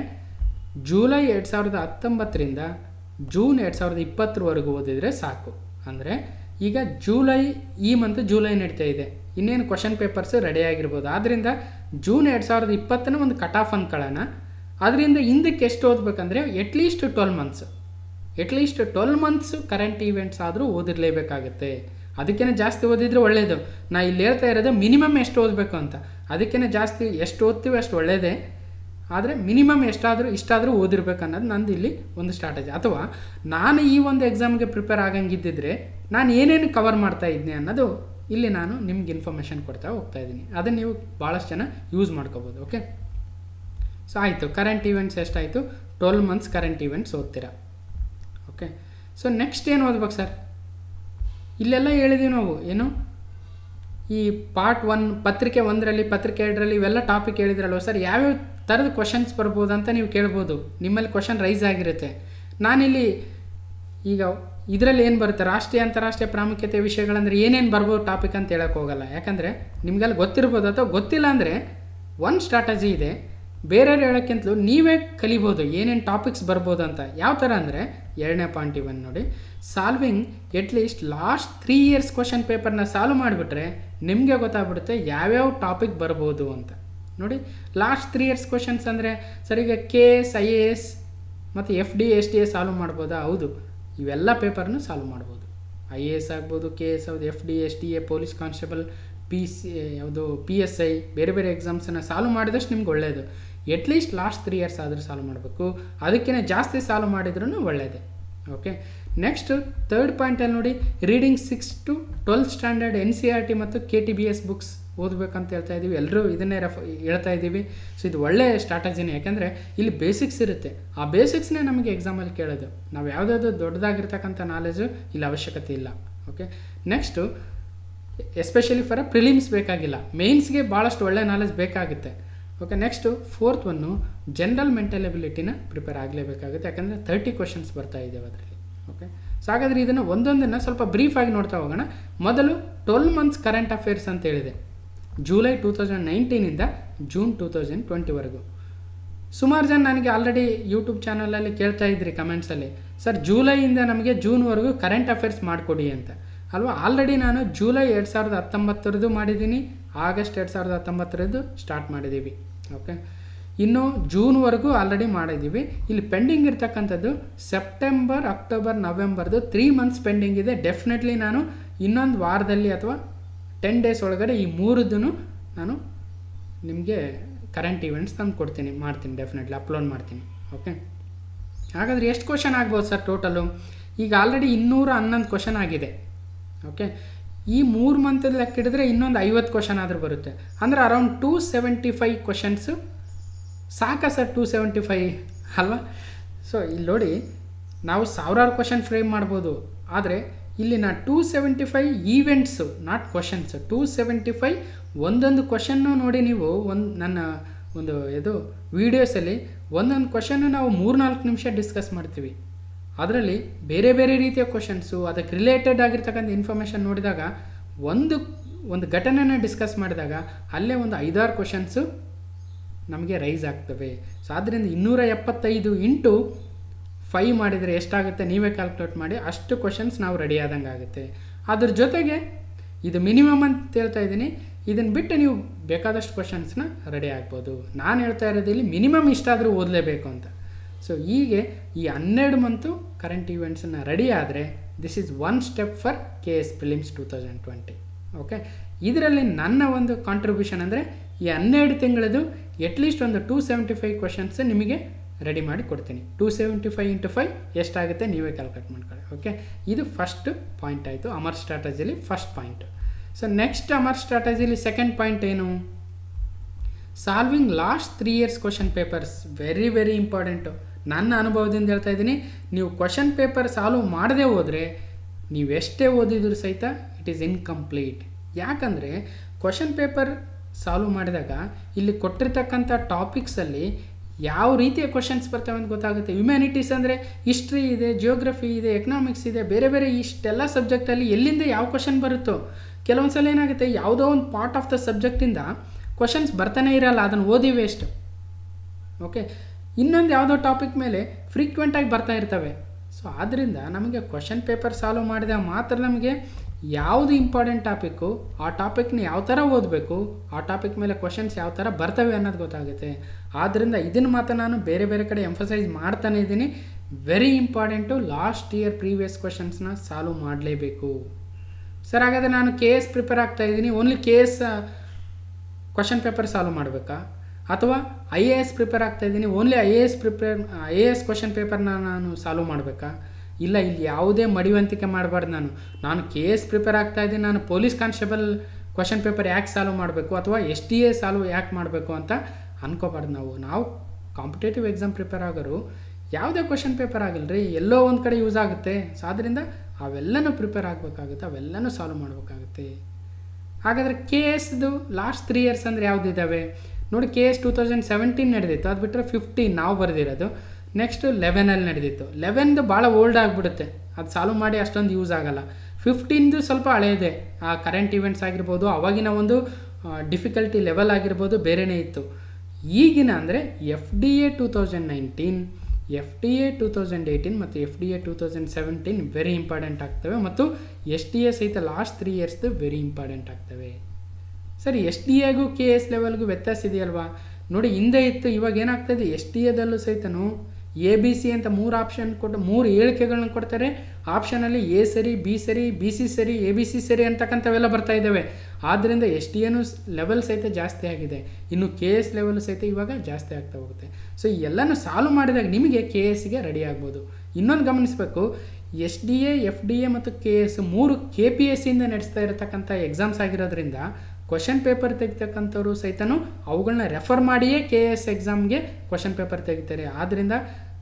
ಜೂಲೈ ಎರಡು ಸಾವಿರದ ಹತ್ತೊಂಬತ್ತರಿಂದ ಜೂನ್ ಎರಡು ಸಾವಿರದ ಇಪ್ಪತ್ತರವರೆಗೂ ಓದಿದರೆ ಸಾಕು ಅಂದರೆ ಈಗ ಜೂಲೈ ಈ ಮಂತ್ ಜೂಲೈ ನಡೀತಾ ಇದೆ ಇನ್ನೇನು ಕ್ವಶನ್ ಪೇಪರ್ಸ್ ರೆಡಿ ಆಗಿರ್ಬೋದು ಆದ್ದರಿಂದ ಜೂನ್ ಎರಡು ಸಾವಿರದ ಇಪ್ಪತ್ತನ ಒಂದು ಕಟ್ ಆಫ್ ಅನ್ಕೊಳ್ಳೋಣ ಅದರಿಂದ ಹಿಂದಕ್ಕೆ ಎಷ್ಟು ಓದಬೇಕಂದ್ರೆ at least twelve months at least twelve months current events ಆದರೂ ಓದಿರಲೇಬೇಕಾಗುತ್ತೆ ಅದಕ್ಕೇ ಜಾಸ್ತಿ ಓದಿದರೆ ಒಳ್ಳೆಯದು ನಾ ಇಲ್ಲಿ ಹೇಳ್ತಾ ಇರೋದು ಮಿನಿಮಮ್ ಎಷ್ಟು ಓದಬೇಕು ಅಂತ ಅದಕ್ಕೇ ಜಾಸ್ತಿ ಎಷ್ಟು ಓದ್ತೀವಿ ಅಷ್ಟು ಒಳ್ಳೆಯದೇ ಆದರೆ ಮಿನಿಮಮ್ ಎಷ್ಟಾದರೂ ಇಷ್ಟಾದರೂ ಓದಿರ್ಬೇಕು ಅನ್ನೋದು ನಂದು ಇಲ್ಲಿ ಒಂದು ಸ್ಟ್ರಾಟಜಿ ಅಥವಾ ನಾನು ಈ ಒಂದು ಎಕ್ಸಾಮ್ಗೆ ಪ್ರಿಪೇರ್ ಆಗಂಗಿದ್ದಿದ್ರೆ ನಾನು ಏನೇನು ಕವರ್ ಮಾಡ್ತಾ ಇದ್ದೀನಿ ಅನ್ನೋದು ಇಲ್ಲಿ ನಾನು ನಿಮ್ಗೆ ಇನ್ಫಾರ್ಮೇಷನ್ ಕೊಡ್ತಾ ಹೋಗ್ತಾ ಇದ್ದೀನಿ ಅದನ್ನು ನೀವು ಭಾಳಷ್ಟು ಜನ ಯೂಸ್ ಮಾಡ್ಕೋಬೋದು ಓಕೆ ಸೊ ಆಯಿತು ಕರೆಂಟ್ ಈವೆಂಟ್ಸ್ ಎಷ್ಟಾಯಿತು ಟ್ವೆಲ್ ಮಂತ್ಸ್ ಕರೆಂಟ್ ಈವೆಂಟ್ಸ್ ಓದ್ತೀರಾ ಓಕೆ ಸೊ ನೆಕ್ಸ್ಟ್ ಏನು ಓದ್ಬೇಕು ಸರ್ ಇಲ್ಲೆಲ್ಲ ಹೇಳಿದ್ದೀವಿ ನಾವು ಏನು ಈ ಪಾರ್ಟ್ ಒನ್ ಪತ್ರಿಕೆ ಒಂದರಲ್ಲಿ ಪತ್ರಿಕೆ ಎರಡರಲ್ಲಿ ಇವೆಲ್ಲ ಟಾಪಿಕ್ ಹೇಳಿದ್ರಲ್ವ ಸರ್ ಯಾವ್ಯಾವ ಥರದ ಕ್ವಶನ್ಸ್ ಬರ್ಬೋದು ಅಂತ ನೀವು ಕೇಳ್ಬೋದು ನಿಮ್ಮಲ್ಲಿ ಕ್ವಶನ್ ರೈಸ್ ಆಗಿರುತ್ತೆ ನಾನಿಲ್ಲಿ ಈಗ ಇದರಲ್ಲಿ ಏನು ಬರುತ್ತೆ ರಾಷ್ಟ್ರೀಯ ಅಂತಾರಾಷ್ಟ್ರೀಯ ಪ್ರಾಮುಖ್ಯತೆ ವಿಷಯಗಳಂದ್ರೆ ಏನೇನು ಬರ್ಬೋದು ಟಾಪಿಕ್ ಅಂತ ಹೇಳಕ್ಕೆ ಹೋಗಲ್ಲ ಯಾಕಂದರೆ ನಿಮಗೆಲ್ಲ ಗೊತ್ತಿರ್ಬೋದು ಅಥವಾ ಗೊತ್ತಿಲ್ಲ ಅಂದರೆ ಒಂದು ಸ್ಟ್ರಾಟಜಿ ಇದೆ ಬೇರೆಯವ್ರು ಹೇಳೋಕ್ಕಿಂತಲೂ ನೀವೇ ಕಲಿಬೋದು ಏನೇನು ಟಾಪಿಕ್ಸ್ ಬರ್ಬೋದು ಅಂತ ಯಾವ ಥರ ಅಂದರೆ ಎರಡನೇ ಪಾಯಿಂಟ್ ಇವನ್ ನೋಡಿ solving at least last three years question ಪೇಪರ್ನ ಸಾಲ್ವ್ ಮಾಡಿಬಿಟ್ರೆ ನಿಮಗೆ ಗೊತ್ತಾಗ್ಬಿಡುತ್ತೆ ಯಾವ್ಯಾವ ಟಾಪಿಕ್ ಬರ್ಬೋದು ಅಂತ ನೋಡಿ ಲಾಸ್ಟ್ ತ್ರೀ ಇಯರ್ಸ್ ಕ್ವಶನ್ಸ್ ಅಂದರೆ ಸರ್ ಈಗ K S I A S ಮತ್ತು F D S D A solve ಮಾಡ್ಬೋದಾ ಹೌದು ಇವೆಲ್ಲ ಪೇಪರ್ನು ಸಾಲ್ವ್ ಮಾಡ್ಬೋದು ಐ ಎ ಎಸ್ ಆಗ್ಬೋದು ಕೆ ಎಸ್ ಹೌದು F D S D A police constable P C ಯಾವುದು ಪಿ ಎಸ್ ಐ ಬೇರೆ ಬೇರೆ ಎಕ್ಸಾಮ್ಸನ್ನು ಸಾಲ್ವ್ ಮಾಡಿದಷ್ಟು ನಿಮ್ಗೆ ಒಳ್ಳೆಯದು ಎಟ್ಲೀಸ್ಟ್ ಲಾಸ್ಟ್ ತ್ರೀ ಇಯರ್ಸ್ ಆದರೂ ಸಾಲ್ವ್ ಮಾಡಬೇಕು ಅದಕ್ಕಿಂತ ಜಾಸ್ತಿ ಸಾಲ್ವ್ ಮಾಡಿದ್ರೂ ಒಳ್ಳೆಯದೇ ಓಕೆ ನೆಕ್ಸ್ಟ್ ತರ್ಡ್ ಪಾಯಿಂಟಲ್ಲಿ ನೋಡಿ reading six to twelfth standard N C R T ಮತ್ತು K T B S books ಓದಬೇಕಂತ ಹೇಳ್ತಾ ಇದ್ದೀವಿ ಎಲ್ಲರೂ ಇದನ್ನೇ ರೆಫ ಹೇಳ್ತಾ ಇದ್ದೀವಿ ಸೊ ಇದು ಒಳ್ಳೆಯ ಸ್ಟ್ರಾಟಜಿನೇ ಯಾಕೆಂದರೆ ಇಲ್ಲಿ ಬೇಸಿಕ್ಸ್ ಇರುತ್ತೆ ಆ ಬೇಸಿಕ್ಸ್ನೇ ನಮಗೆ ಎಕ್ಸಾಮಲ್ಲಿ ಕೇಳೋದು ನಾವು ಯಾವುದಾದ್ರು ದೊಡ್ಡದಾಗಿರ್ತಕ್ಕಂಥ ನಾಲೆಜು ಇಲ್ಲಿ ಅವಶ್ಯಕತೆ ಇಲ್ಲ okay next especially for prelims ಬೇಕಾಗಿಲ್ಲ ಮೇನ್ಸ್ಗೆ ಭಾಳಷ್ಟು ಒಳ್ಳೆ ನಾಲೆಜ್ ಬೇಕಾಗುತ್ತೆ okay next fourth one general mental ಎಬಿಲಿಟಿನ ಪ್ರಿಪೇರ್ ಆಗಲೇಬೇಕಾಗುತ್ತೆ ಯಾಕಂದರೆ ತರ್ಟಿ ಕ್ವಶನ್ಸ್ ಬರ್ತಾ ಇದ್ದೇವೆ ಅದರಲ್ಲಿ ಓಕೆ ಸೊ ಹಾಗಾದರೆ ಇದನ್ನು ಒಂದೊಂದನ್ನು ಸ್ವಲ್ಪ ಬ್ರೀಫಾಗಿ ನೋಡ್ತಾ ಹೋಗೋಣ ಮೊದಲು ಟ್ವೆಲ್ ಮಂತ್ಸ್ ಕರೆಂಟ್ ಅಫೇರ್ಸ್ ಅಂತ ಹೇಳಿದೆ ಜೂಲೈ ಟೂ ತೌಸಂಡ್ ನೈನ್ಟೀನಿಂದ ಜೂನ್ ಟೂ ತೌಸಂಡ್ ಟ್ವೆಂಟಿವರೆಗೂ ಸುಮಾರು ಜನ ನನಗೆ ಆಲ್ರೆಡಿ ಯೂಟ್ಯೂಬ್ ಚಾನಲಲ್ಲಿ ಕೇಳ್ತಾ ಇದ್ರಿ ಕಮೆಂಟ್ಸಲ್ಲಿ ಸರ್ ಜೂಲೈಯಿಂದ ನಮಗೆ ಜೂನ್ವರೆಗೂ ಕರೆಂಟ್ ಅಫೇರ್ಸ್ ಮಾಡಿಕೊಡಿ ಅಂತ ಅಲ್ವಾ ಆಲ್ರೆಡಿ ನಾನು ಜೂಲೈ ಎರಡು ಸಾವಿರದ ಹತ್ತೊಂಬತ್ತರದ್ದು ಮಾಡಿದ್ದೀನಿ ಆಗಸ್ಟ್ ಎರಡು ಸಾವಿರದ ಹತ್ತೊಂಬತ್ತರದ್ದು ಸ್ಟಾರ್ಟ್ ಮಾಡಿದ್ದೀವಿ ಓಕೆ ಇನ್ನು ಜೂನ್ವರೆಗೂ ಆಲ್ರೆಡಿ ಮಾಡಿದ್ದೀವಿ ಇಲ್ಲಿ ಪೆಂಡಿಂಗ್ ಇರ್ತಕ್ಕಂಥದ್ದು ಸೆಪ್ಟೆಂಬರ್ ಅಕ್ಟೋಬರ್ ನವೆಂಬರ್ದು ತ್ರೀ ಮಂತ್ಸ್ ಪೆಂಡಿಂಗ್ ಇದೆ ಡೆಫಿನೆಟ್ಲಿ ನಾನು ಇನ್ನೊಂದು ವಾರದಲ್ಲಿ ಅಥವಾ ಟೆನ್ ಡೇಸ್ ಒಳಗಡೆ ಈ ಮೂರದ್ದು ನಾನು ನಿಮಗೆ ಕರೆಂಟ್ ಈವೆಂಟ್ಸ್ ತಂದು ಕೊಡ್ತೀನಿ ಮಾಡ್ತೀನಿ ಡೆಫಿನೆಟ್ಲಿ ಅಪ್ಲೋಡ್ ಮಾಡ್ತೀನಿ ಓಕೆ ಹಾಗಾದರೆ ಎಷ್ಟು ಕ್ವಶನ್ ಆಗ್ಬೋದು ಸರ್ ಟೋಟಲು ಈಗ ಆಲ್ರೆಡಿ ಇನ್ನೂರ ಹನ್ನೊಂದು ಕ್ವಶನ್ ಆಗಿದೆ ಓಕೆ ಈ ಮೂರು ಮಂತದ ಲೆಕ್ಕ ಹಿಡಿದ್ರೆ ಇನ್ನೊಂದು ಐವತ್ತು ಕ್ವಶನ್ ಆದರೂ ಬರುತ್ತೆ ಅಂದರೆ around two seventy five questions ಸಾಕಾ ಸರ್ ಟೂ ಸೆವೆಂಟಿ ಫೈವ್ ಅಲ್ವಾ ಸೊ ಇಲ್ಲಿ ನೋಡಿ ನಾವು ಸಾವಿರಾರು ಕ್ವಶನ್ ಫ್ರೇಮ್ ಮಾಡ್ಬೋದು ಆದರೆ ಇಲ್ಲಿ ನಾ two seventy five events not questions two seventy five ಒಂದೊಂದು ಕ್ವಶನ್ನು ನೋಡಿ ನೀವು ಒಂದು ನನ್ನ ಒಂದು ಇದು ವೀಡಿಯೋಸಲ್ಲಿ ಒಂದೊಂದು ಕ್ವಶನ್ನು ನಾವು ಮೂರ್ನಾಲ್ಕು ನಿಮಿಷ ಡಿಸ್ಕಸ್ ಮಾಡ್ತೀವಿ ಅದರಲ್ಲಿ ಬೇರೆ ಬೇರೆ ರೀತಿಯ ಕ್ವಶನ್ಸು ಅದಕ್ಕೆ ರಿಲೇಟೆಡ್ ಆಗಿರ್ತಕ್ಕಂಥ ಇನ್ಫಾರ್ಮೇಷನ್ ನೋಡಿದಾಗ ಒಂದು ಒಂದು ಘಟನೆನ ಡಿಸ್ಕಸ್ ಮಾಡಿದಾಗ ಅಲ್ಲೇ ಒಂದು ಐದಾರು ಕ್ವಶನ್ಸು ನಮಗೆ ರೈಸ್ ಆಗ್ತವೆ ಸೊ ಆದ್ದರಿಂದ ಇನ್ನೂರ ಎಪ್ಪತ್ತೈದು ಇಂಟು ಫೈ ಮಾಡಿದರೆ ಎಷ್ಟಾಗುತ್ತೆ ನೀವೇ ಕ್ಯಾಲ್ಕುಲೇಟ್ ಮಾಡಿ ಅಷ್ಟು ಕ್ವಶನ್ಸ್ ನಾವು ರೆಡಿ ಆದಂಗೆ ಆಗುತ್ತೆ ಅದ್ರ ಜೊತೆಗೆ ಇದು ಮಿನಿಮಮ್ ಅಂತ ಹೇಳ್ತಾ ಇದ್ದೀನಿ ಇದನ್ನು ಬಿಟ್ಟು ನೀವು ಬೇಕಾದಷ್ಟು ಕ್ವಶನ್ಸ್ನ ರೆಡಿ ಆಗ್ಬೋದು ನಾನು ಹೇಳ್ತಾ ಇರೋದು ಇಲ್ಲಿ ಮಿನಿಮಮ್ ಇಷ್ಟಾದರೂ ಓದಲೇಬೇಕು ಅಂತ ಸೊ ಹೀಗೆ ಈ ಹನ್ನೆರಡು ಮಂತು ಕರೆಂಟ್ ಈವೆಂಟ್ಸನ್ನು ರೆಡಿ ಆದರೆ this is one step for K S prelims two thousand twenty okay ಇದರಲ್ಲಿ ನನ್ನ ಒಂದು ಕಾಂಟ್ರಿಬ್ಯೂಷನ್ ಅಂದರೆ ಈ ಹನ್ನೆರಡು ತಿಂಗಳದು ಎಟ್ಲೀಸ್ಟ್ ಒಂದು ಟೂ ಸೆವೆಂಟಿ ಫೈವ್ ಕ್ವಶನ್ಸ್ ನಿಮಗೆ ರೆಡಿ ಮಾಡಿ ಕೊಡ್ತೀನಿ two seventy five into five ಎಷ್ಟಾಗುತ್ತೆ ನೀವೇ ಕ್ಯಾಲ್ಕುಲೇಟ್ ಮಾಡ್ಕೊಳ್ಳಿ ಓಕೆ ಇದು ಫಸ್ಟ್ ಪಾಯಿಂಟ್ ಆಯಿತು ಅಮರ್ ಸ್ಟ್ರಾಟಜಿಲಿ first point so next Amar ಸ್ಟ್ರಾಟಜಿಲಿ ಸೆಕೆಂಡ್ ಪಾಯಿಂಟ್ ಏನು solving last three years question papers very very important ನನ್ನ ಅನುಭವದಿಂದ ಹೇಳ್ತಾ ಇದ್ದೀನಿ ನೀವು ಕ್ವಶನ್ ಪೇಪರ್ ಸಾಲ್ವ್ ಮಾಡದೇ ಹೋದರೆ ನೀವೆಷ್ಟೇ ಓದಿದ್ರು ಸಹಿತ ಇಟ್ ಈಸ್ ಇನ್ಕಂಪ್ಲೀಟ್ ಯಾಕಂದರೆ ಕ್ವಶನ್ ಪೇಪರ್ ಸಾಲ್ವ್ ಮಾಡಿದಾಗ ಇಲ್ಲಿ ಕೊಟ್ಟಿರ್ತಕ್ಕಂಥ ಟಾಪಿಕ್ಸಲ್ಲಿ ಯಾವ ರೀತಿಯ ಕ್ವಶನ್ಸ್ ಬರ್ತವೆ ಅಂತ ಗೊತ್ತಾಗುತ್ತೆ ಹ್ಯುಮ್ಯಾನಿಟೀಸ್ ಅಂದರೆ ಹಿಸ್ಟ್ರಿ ಇದೆ ಜಿಯೋಗ್ರಫಿ ಇದೆ ಎಕನಾಮಿಕ್ಸ್ ಇದೆ ಬೇರೆ ಬೇರೆ ಇಷ್ಟೆಲ್ಲ ಸಬ್ಜೆಕ್ಟಲ್ಲಿ ಎಲ್ಲಿಂದ ಯಾವ ಕ್ವಶನ್ ಬರುತ್ತೋ ಕೆಲವೊಂದು ಸಲ ಏನಾಗುತ್ತೆ ಯಾವುದೋ ಒಂದು ಪಾರ್ಟ್ ಆಫ್ ದ ಸಬ್ಜೆಕ್ಟಿಂದ ಕ್ವಶನ್ಸ್ ಬರ್ತಾನೆ ಇರಲ್ಲ ಅದನ್ನು ಓದಿ ವೇಸ್ಟ್ ಓಕೆ ಇನ್ನೊಂದು ಯಾವುದೋ ಟಾಪಿಕ್ ಮೇಲೆ ಫ್ರೀಕ್ವೆಂಟಾಗಿ ಬರ್ತಾ ಇರ್ತವೆ ಸೊ ಆದ್ದರಿಂದ ನಮಗೆ ಕ್ವಶನ್ ಪೇಪರ್ ಸಾಲ್ವ್ ಮಾಡಿದಾಗ ಮಾತ್ರ ನಮಗೆ ಯಾವುದು ಇಂಪಾರ್ಟೆಂಟ್ ಟಾಪಿಕ್ಕು ಆ ಟಾಪಿಕ್ನ ಯಾವ ಥರ ಓದಬೇಕು ಆ ಟಾಪಿಕ್ ಮೇಲೆ ಕ್ವಶನ್ಸ್ ಯಾವ ಥರ ಬರ್ತವೆ ಅನ್ನೋದು ಗೊತ್ತಾಗುತ್ತೆ ಆದ್ದರಿಂದ ಇದನ್ನು ಮಾತ್ರ ನಾನು ಬೇರೆ ಬೇರೆ ಕಡೆ ಎಂಫಸೈಸ್ ಮಾಡ್ತಾನೆ ಇದ್ದೀನಿ very important last year previous ಕ್ವಶನ್ಸ್ನ ಸಾಲ್ವ್ ಮಾಡಲೇಬೇಕು ಸರ್ ಹಾಗಾದರೆ ನಾನು ಕೆ ಎಸ್ ಪ್ರಿಪೇರ್ ಆಗ್ತಾ ಇದ್ದೀನಿ only K S question paper solve ಮಾಡಬೇಕಾ ಅಥವಾ ಐ ಎ ಎಸ್ ಪ್ರಿಪೇರ್ ಆಗ್ತಾ ಇದ್ದೀನಿ only I A S prepare I A S question ಪೇಪರ್ನ ನಾನು ಸಾಲ್ವ್ ಮಾಡಬೇಕಾ ಇಲ್ಲ ಇಲ್ಲಿ ಯಾವುದೇ ಮಡಿವಂತಿಕೆ ಮಾಡಬಾರ್ದು ನಾನು ನಾನು ಕೆ ಎಸ್ ಪ್ರಿಪೇರ್ ಆಗ್ತಾ ಇದ್ದೀನಿ ನಾನು ಪೊಲೀಸ್ ಕಾನ್ಸ್ಟೇಬಲ್ ಕ್ವಶನ್ ಪೇಪರ್ ಯಾಕೆ ಸಾಲ್ವ್ ಮಾಡಬೇಕು ಅಥವಾ ಎಸ್ ಟಿ ಎ ಸಾಲ್ವ್ ಯಾಕೆ ಮಾಡಬೇಕು ಅಂತ ಅನ್ಕೋಬಾರ್ದು ನಾವು ನಾವು ಕಾಂಪಿಟೇಟಿವ್ ಎಕ್ಸಾಮ್ ಪ್ರಿಪೇರ್ ಆಗೋರು ಯಾವುದೇ ಕ್ವಶನ್ ಪೇಪರ್ ಆಗಿಲ್ಲ ರೀ ಎಲ್ಲೋ ಒಂದು ಕಡೆ ಯೂಸ್ ಆಗುತ್ತೆ ಸೊ ಆದ್ದರಿಂದ ಅವೆಲ್ಲನೂ ಪ್ರಿಪೇರ್ ಆಗಬೇಕಾಗುತ್ತೆ ಅವೆಲ್ಲನೂ ಸಾಲ್ವ್ ಮಾಡಬೇಕಾಗುತ್ತೆ ಹಾಗಾದರೆ ಕೆ ಎಸ್ದು ಲಾಸ್ಟ್ ತ್ರೀ ಇಯರ್ಸ್ ಅಂದರೆ ಯಾವುದಿದ್ದಾವೆ ನೋಡಿ K S two thousand seventeen ನಡೆದಿತ್ತು ಅದು ಬಿಟ್ಟರೆ ಫಿಫ್ಟೀನ್ ನಾವು ಬರೆದಿರೋದು ನೆಕ್ಸ್ಟು ಲೆವೆನಲ್ಲಿ ನಡೆದಿತ್ತು ಲೆವೆನ್ದು ಭಾಳ ಓಲ್ಡ್ ಆಗಿಬಿಡುತ್ತೆ ಅದು ಸಾಲ್ವ್ ಮಾಡಿ ಅಷ್ಟೊಂದು ಯೂಸ್ ಆಗಲ್ಲ ಫಿಫ್ಟೀನ್ದು ಸ್ವಲ್ಪ ಹಳೆಯದೇ ಆ ಕರೆಂಟ್ ಇವೆಂಟ್ಸ್ ಆಗಿರ್ಬೋದು ಅವಾಗಿನ ಒಂದು ಡಿಫಿಕಲ್ಟಿ ಲೆವೆಲ್ ಆಗಿರ್ಬೋದು ಬೇರೆಯೇ ಇತ್ತು ಈಗಿನ ಅಂದರೆ F D A two thousand nineteen F D A two thousand eighteen ಮತ್ತು F D A two thousand seventeen very important ಆಗ್ತವೆ ಮತ್ತು ಎಸ್ ಟಿ ಎ ಸಹಿತ ಲಾಸ್ಟ್ ತ್ರೀ ಇಯರ್ಸ್ದು ವೆರಿ ಇಂಪಾರ್ಟೆಂಟ್ ಆಗ್ತವೆ ಸರಿ ಎಸ್ ಡಿ ಎಗೂ ಕೆ ಎಸ್ ಲೆವೆಲ್ಗೂ ವ್ಯತ್ಯಾಸ ಇದೆಯಲ್ವಾ ನೋಡಿ ಹಿಂದೆ ಇತ್ತು ಇವಾಗ ಏನಾಗ್ತದೆ ಎಸ್ ಡಿ ಎದಲ್ಲೂ ಸಹಿತನು ಎ ಬಿ ಸಿ ಅಂತ ಮೂರು ಆಪ್ಷನ್ ಕೊಟ್ಟು ಮೂರು ಹೇಳಿಕೆಗಳನ್ನ ಕೊಡ್ತಾರೆ ಆಪ್ಷನಲ್ಲಿ ಎ ಸರಿ ಬಿ ಸರಿ ಬಿ ಸಿ ಸರಿ ಎ ಬಿ ಸಿ ಸರಿ ಅಂತಕ್ಕಂಥವೆಲ್ಲ ಬರ್ತಾ ಇದ್ದಾವೆ ಆದ್ದರಿಂದ ಎಸ್ ಟಿ ಎನು ಲೆವೆಲ್ ಸಹಿತ ಜಾಸ್ತಿ ಆಗಿದೆ ಇನ್ನು ಕೆ ಎಸ್ ಲೆವೆಲ್ ಸಹಿತ ಇವಾಗ ಜಾಸ್ತಿ ಆಗ್ತಾ ಹೋಗುತ್ತೆ ಸೊ ಎಲ್ಲನೂ ಸಾಲ್ವ್ ಮಾಡಿದಾಗ ನಿಮಗೆ ಕೆ ಎಸ್ಗೆ ರೆಡಿ ಆಗ್ಬೋದು ಇನ್ನೊಂದು ಗಮನಿಸಬೇಕು S D A F D A ಮತ್ತು ಕೆ ಎಸ್ ಮೂರು ಕೆ ಪಿ ಎಸ್ ಸಿಯಿಂದ ನಡೆಸ್ತಾ ಇರತಕ್ಕಂಥ ಎಕ್ಸಾಮ್ಸ್ ಆಗಿರೋದ್ರಿಂದ ಕ್ವಶನ್ ಪೇಪರ್ ತೆಗಿತಕ್ಕಂಥವ್ರು ಸಹಿತನು ಅವುಗಳನ್ನ ರೆಫರ್ ಮಾಡಿಯೇ ಕೆ ಎಸ್ ಎಕ್ಸಾಮ್ಗೆ ಕ್ವಶನ್ ಪೇಪರ್ ತೆಗಿತಾರೆ ಆದ್ದರಿಂದ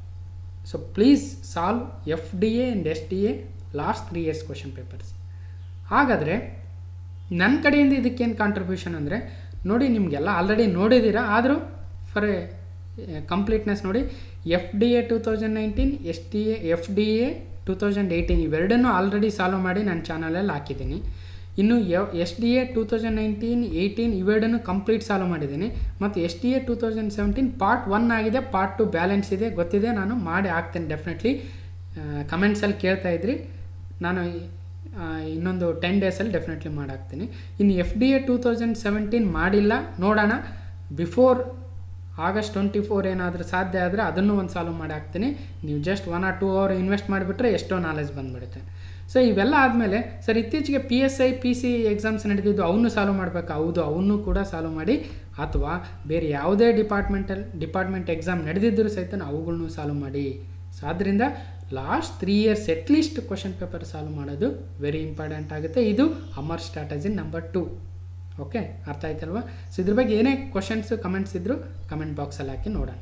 so please solve F D A and S D A last three years question papers ಹಾಗಾದರೆ ನನ್ನ ಕಡೆಯಿಂದ ಇದಕ್ಕೇನು ಕಾಂಟ್ರಿಬ್ಯೂಷನ್ ಅಂದರೆ ನೋಡಿ ನಿಮಗೆಲ್ಲ ಆಲ್ರೆಡಿ ನೋಡಿದ್ದೀರಾ ಆದರೂ ಫಾರ್ ಎ ಕಂಪ್ಲೀಟ್ನೆಸ್ ನೋಡಿ F D A two thousand nineteen S D A F D A two thousand eighteen ಇವೆರಡನ್ನೂ ಆಲ್ರೆಡಿ ಸಾಲ್ವ್ ಮಾಡಿ ನನ್ನ ಚಾನಲಲ್ಲಿ ಹಾಕಿದ್ದೀನಿ ಇನ್ನು S D A two thousand nineteen eighteen ಇವೆರಡನ್ನು ಕಂಪ್ಲೀಟ್ ಸಾಲ್ವ್ ಮಾಡಿದ್ದೀನಿ ಮತ್ತು S D A two thousand seventeen part one ಆಗಿದೆ ಪಾರ್ಟ್ ಟು ಬ್ಯಾಲೆನ್ಸ್ ಇದೆ ಗೊತ್ತಿದೆ ನಾನು ಮಾಡಿ ಹಾಕ್ತೇನೆ ಡೆಫಿನೆಟ್ಲಿ ಕಮೆಂಟ್ಸಲ್ಲಿ ಕೇಳ್ತಾ ಇದ್ರಿ ನಾನು ಆ, ಇನ್ನೊಂದು ಟೆನ್ ಡೇಸಲ್ಲಿ ಡೆಫಿನೆಟ್ಲಿ ಮಾಡಾಕ್ತೀನಿ ಇನ್ನು F D A two thousand seventeen ಮಾಡಿಲ್ಲ ನೋಡೋಣ ಬಿಫೋರ್ ಆಗಸ್ಟ್ ಟ್ವೆಂಟಿ ಫೋರ್ ಏನಾದರೂ ಸಾಧ್ಯ ಆದರೆ ಅದನ್ನು ಒಂದು ಸಾಲ್ವ್ ಮಾಡಿ ಹಾಕ್ತೀನಿ ನೀವು just one or two hour invest ಮಾಡಿಬಿಟ್ರೆ ಎಷ್ಟೋ ನಾಲೆಜ್ ಬಂದುಬಿಡುತ್ತೆ ಸೊ ಇವೆಲ್ಲ ಆದಮೇಲೆ ಸರ್ ಇತ್ತೀಚೆಗೆ P S I P C exams ನಡೆದಿದ್ದು ಅವನ್ನೂ ಸಾಲ್ವ್ ಮಾಡಬೇಕು ಹೌದು ಅವನ್ನೂ ಕೂಡ ಸಾಲ್ವ್ ಮಾಡಿ ಅಥವಾ ಬೇರೆ ಯಾವುದೇ ಡಿಪಾರ್ಟ್ಮೆಂಟಲ್ ಡಿಪಾರ್ಟ್ಮೆಂಟ್ ಎಕ್ಸಾಮ್ ನಡೆದಿದ್ದರೂ ಸಹಿತ ಅವುಗಳನ್ನೂ ಸಾಲ್ವ್ ಮಾಡಿ ಸೊ ಆದ್ದರಿಂದ last three years at least question paper solve ಮಾಡೋದು ವೆರಿ ಇಂಪಾರ್ಟೆಂಟ್ ಆಗುತ್ತೆ ಇದು ಅಮರ್ ಸ್ಟ್ರಾಟಜಿ ನಂಬರ್ ಟು ಓಕೆ ಅರ್ಥ ಆಯ್ತಲ್ವಾ ಸೊ ಇದ್ರ ಬಗ್ಗೆ ಏನೇ ಕ್ವಶನ್ಸು ಕಮೆಂಟ್ಸ್ ಇದ್ದರೂ ಕಮೆಂಟ್ ಬಾಕ್ಸಲ್ಲಿ ಹಾಕಿ ನೋಡೋಣ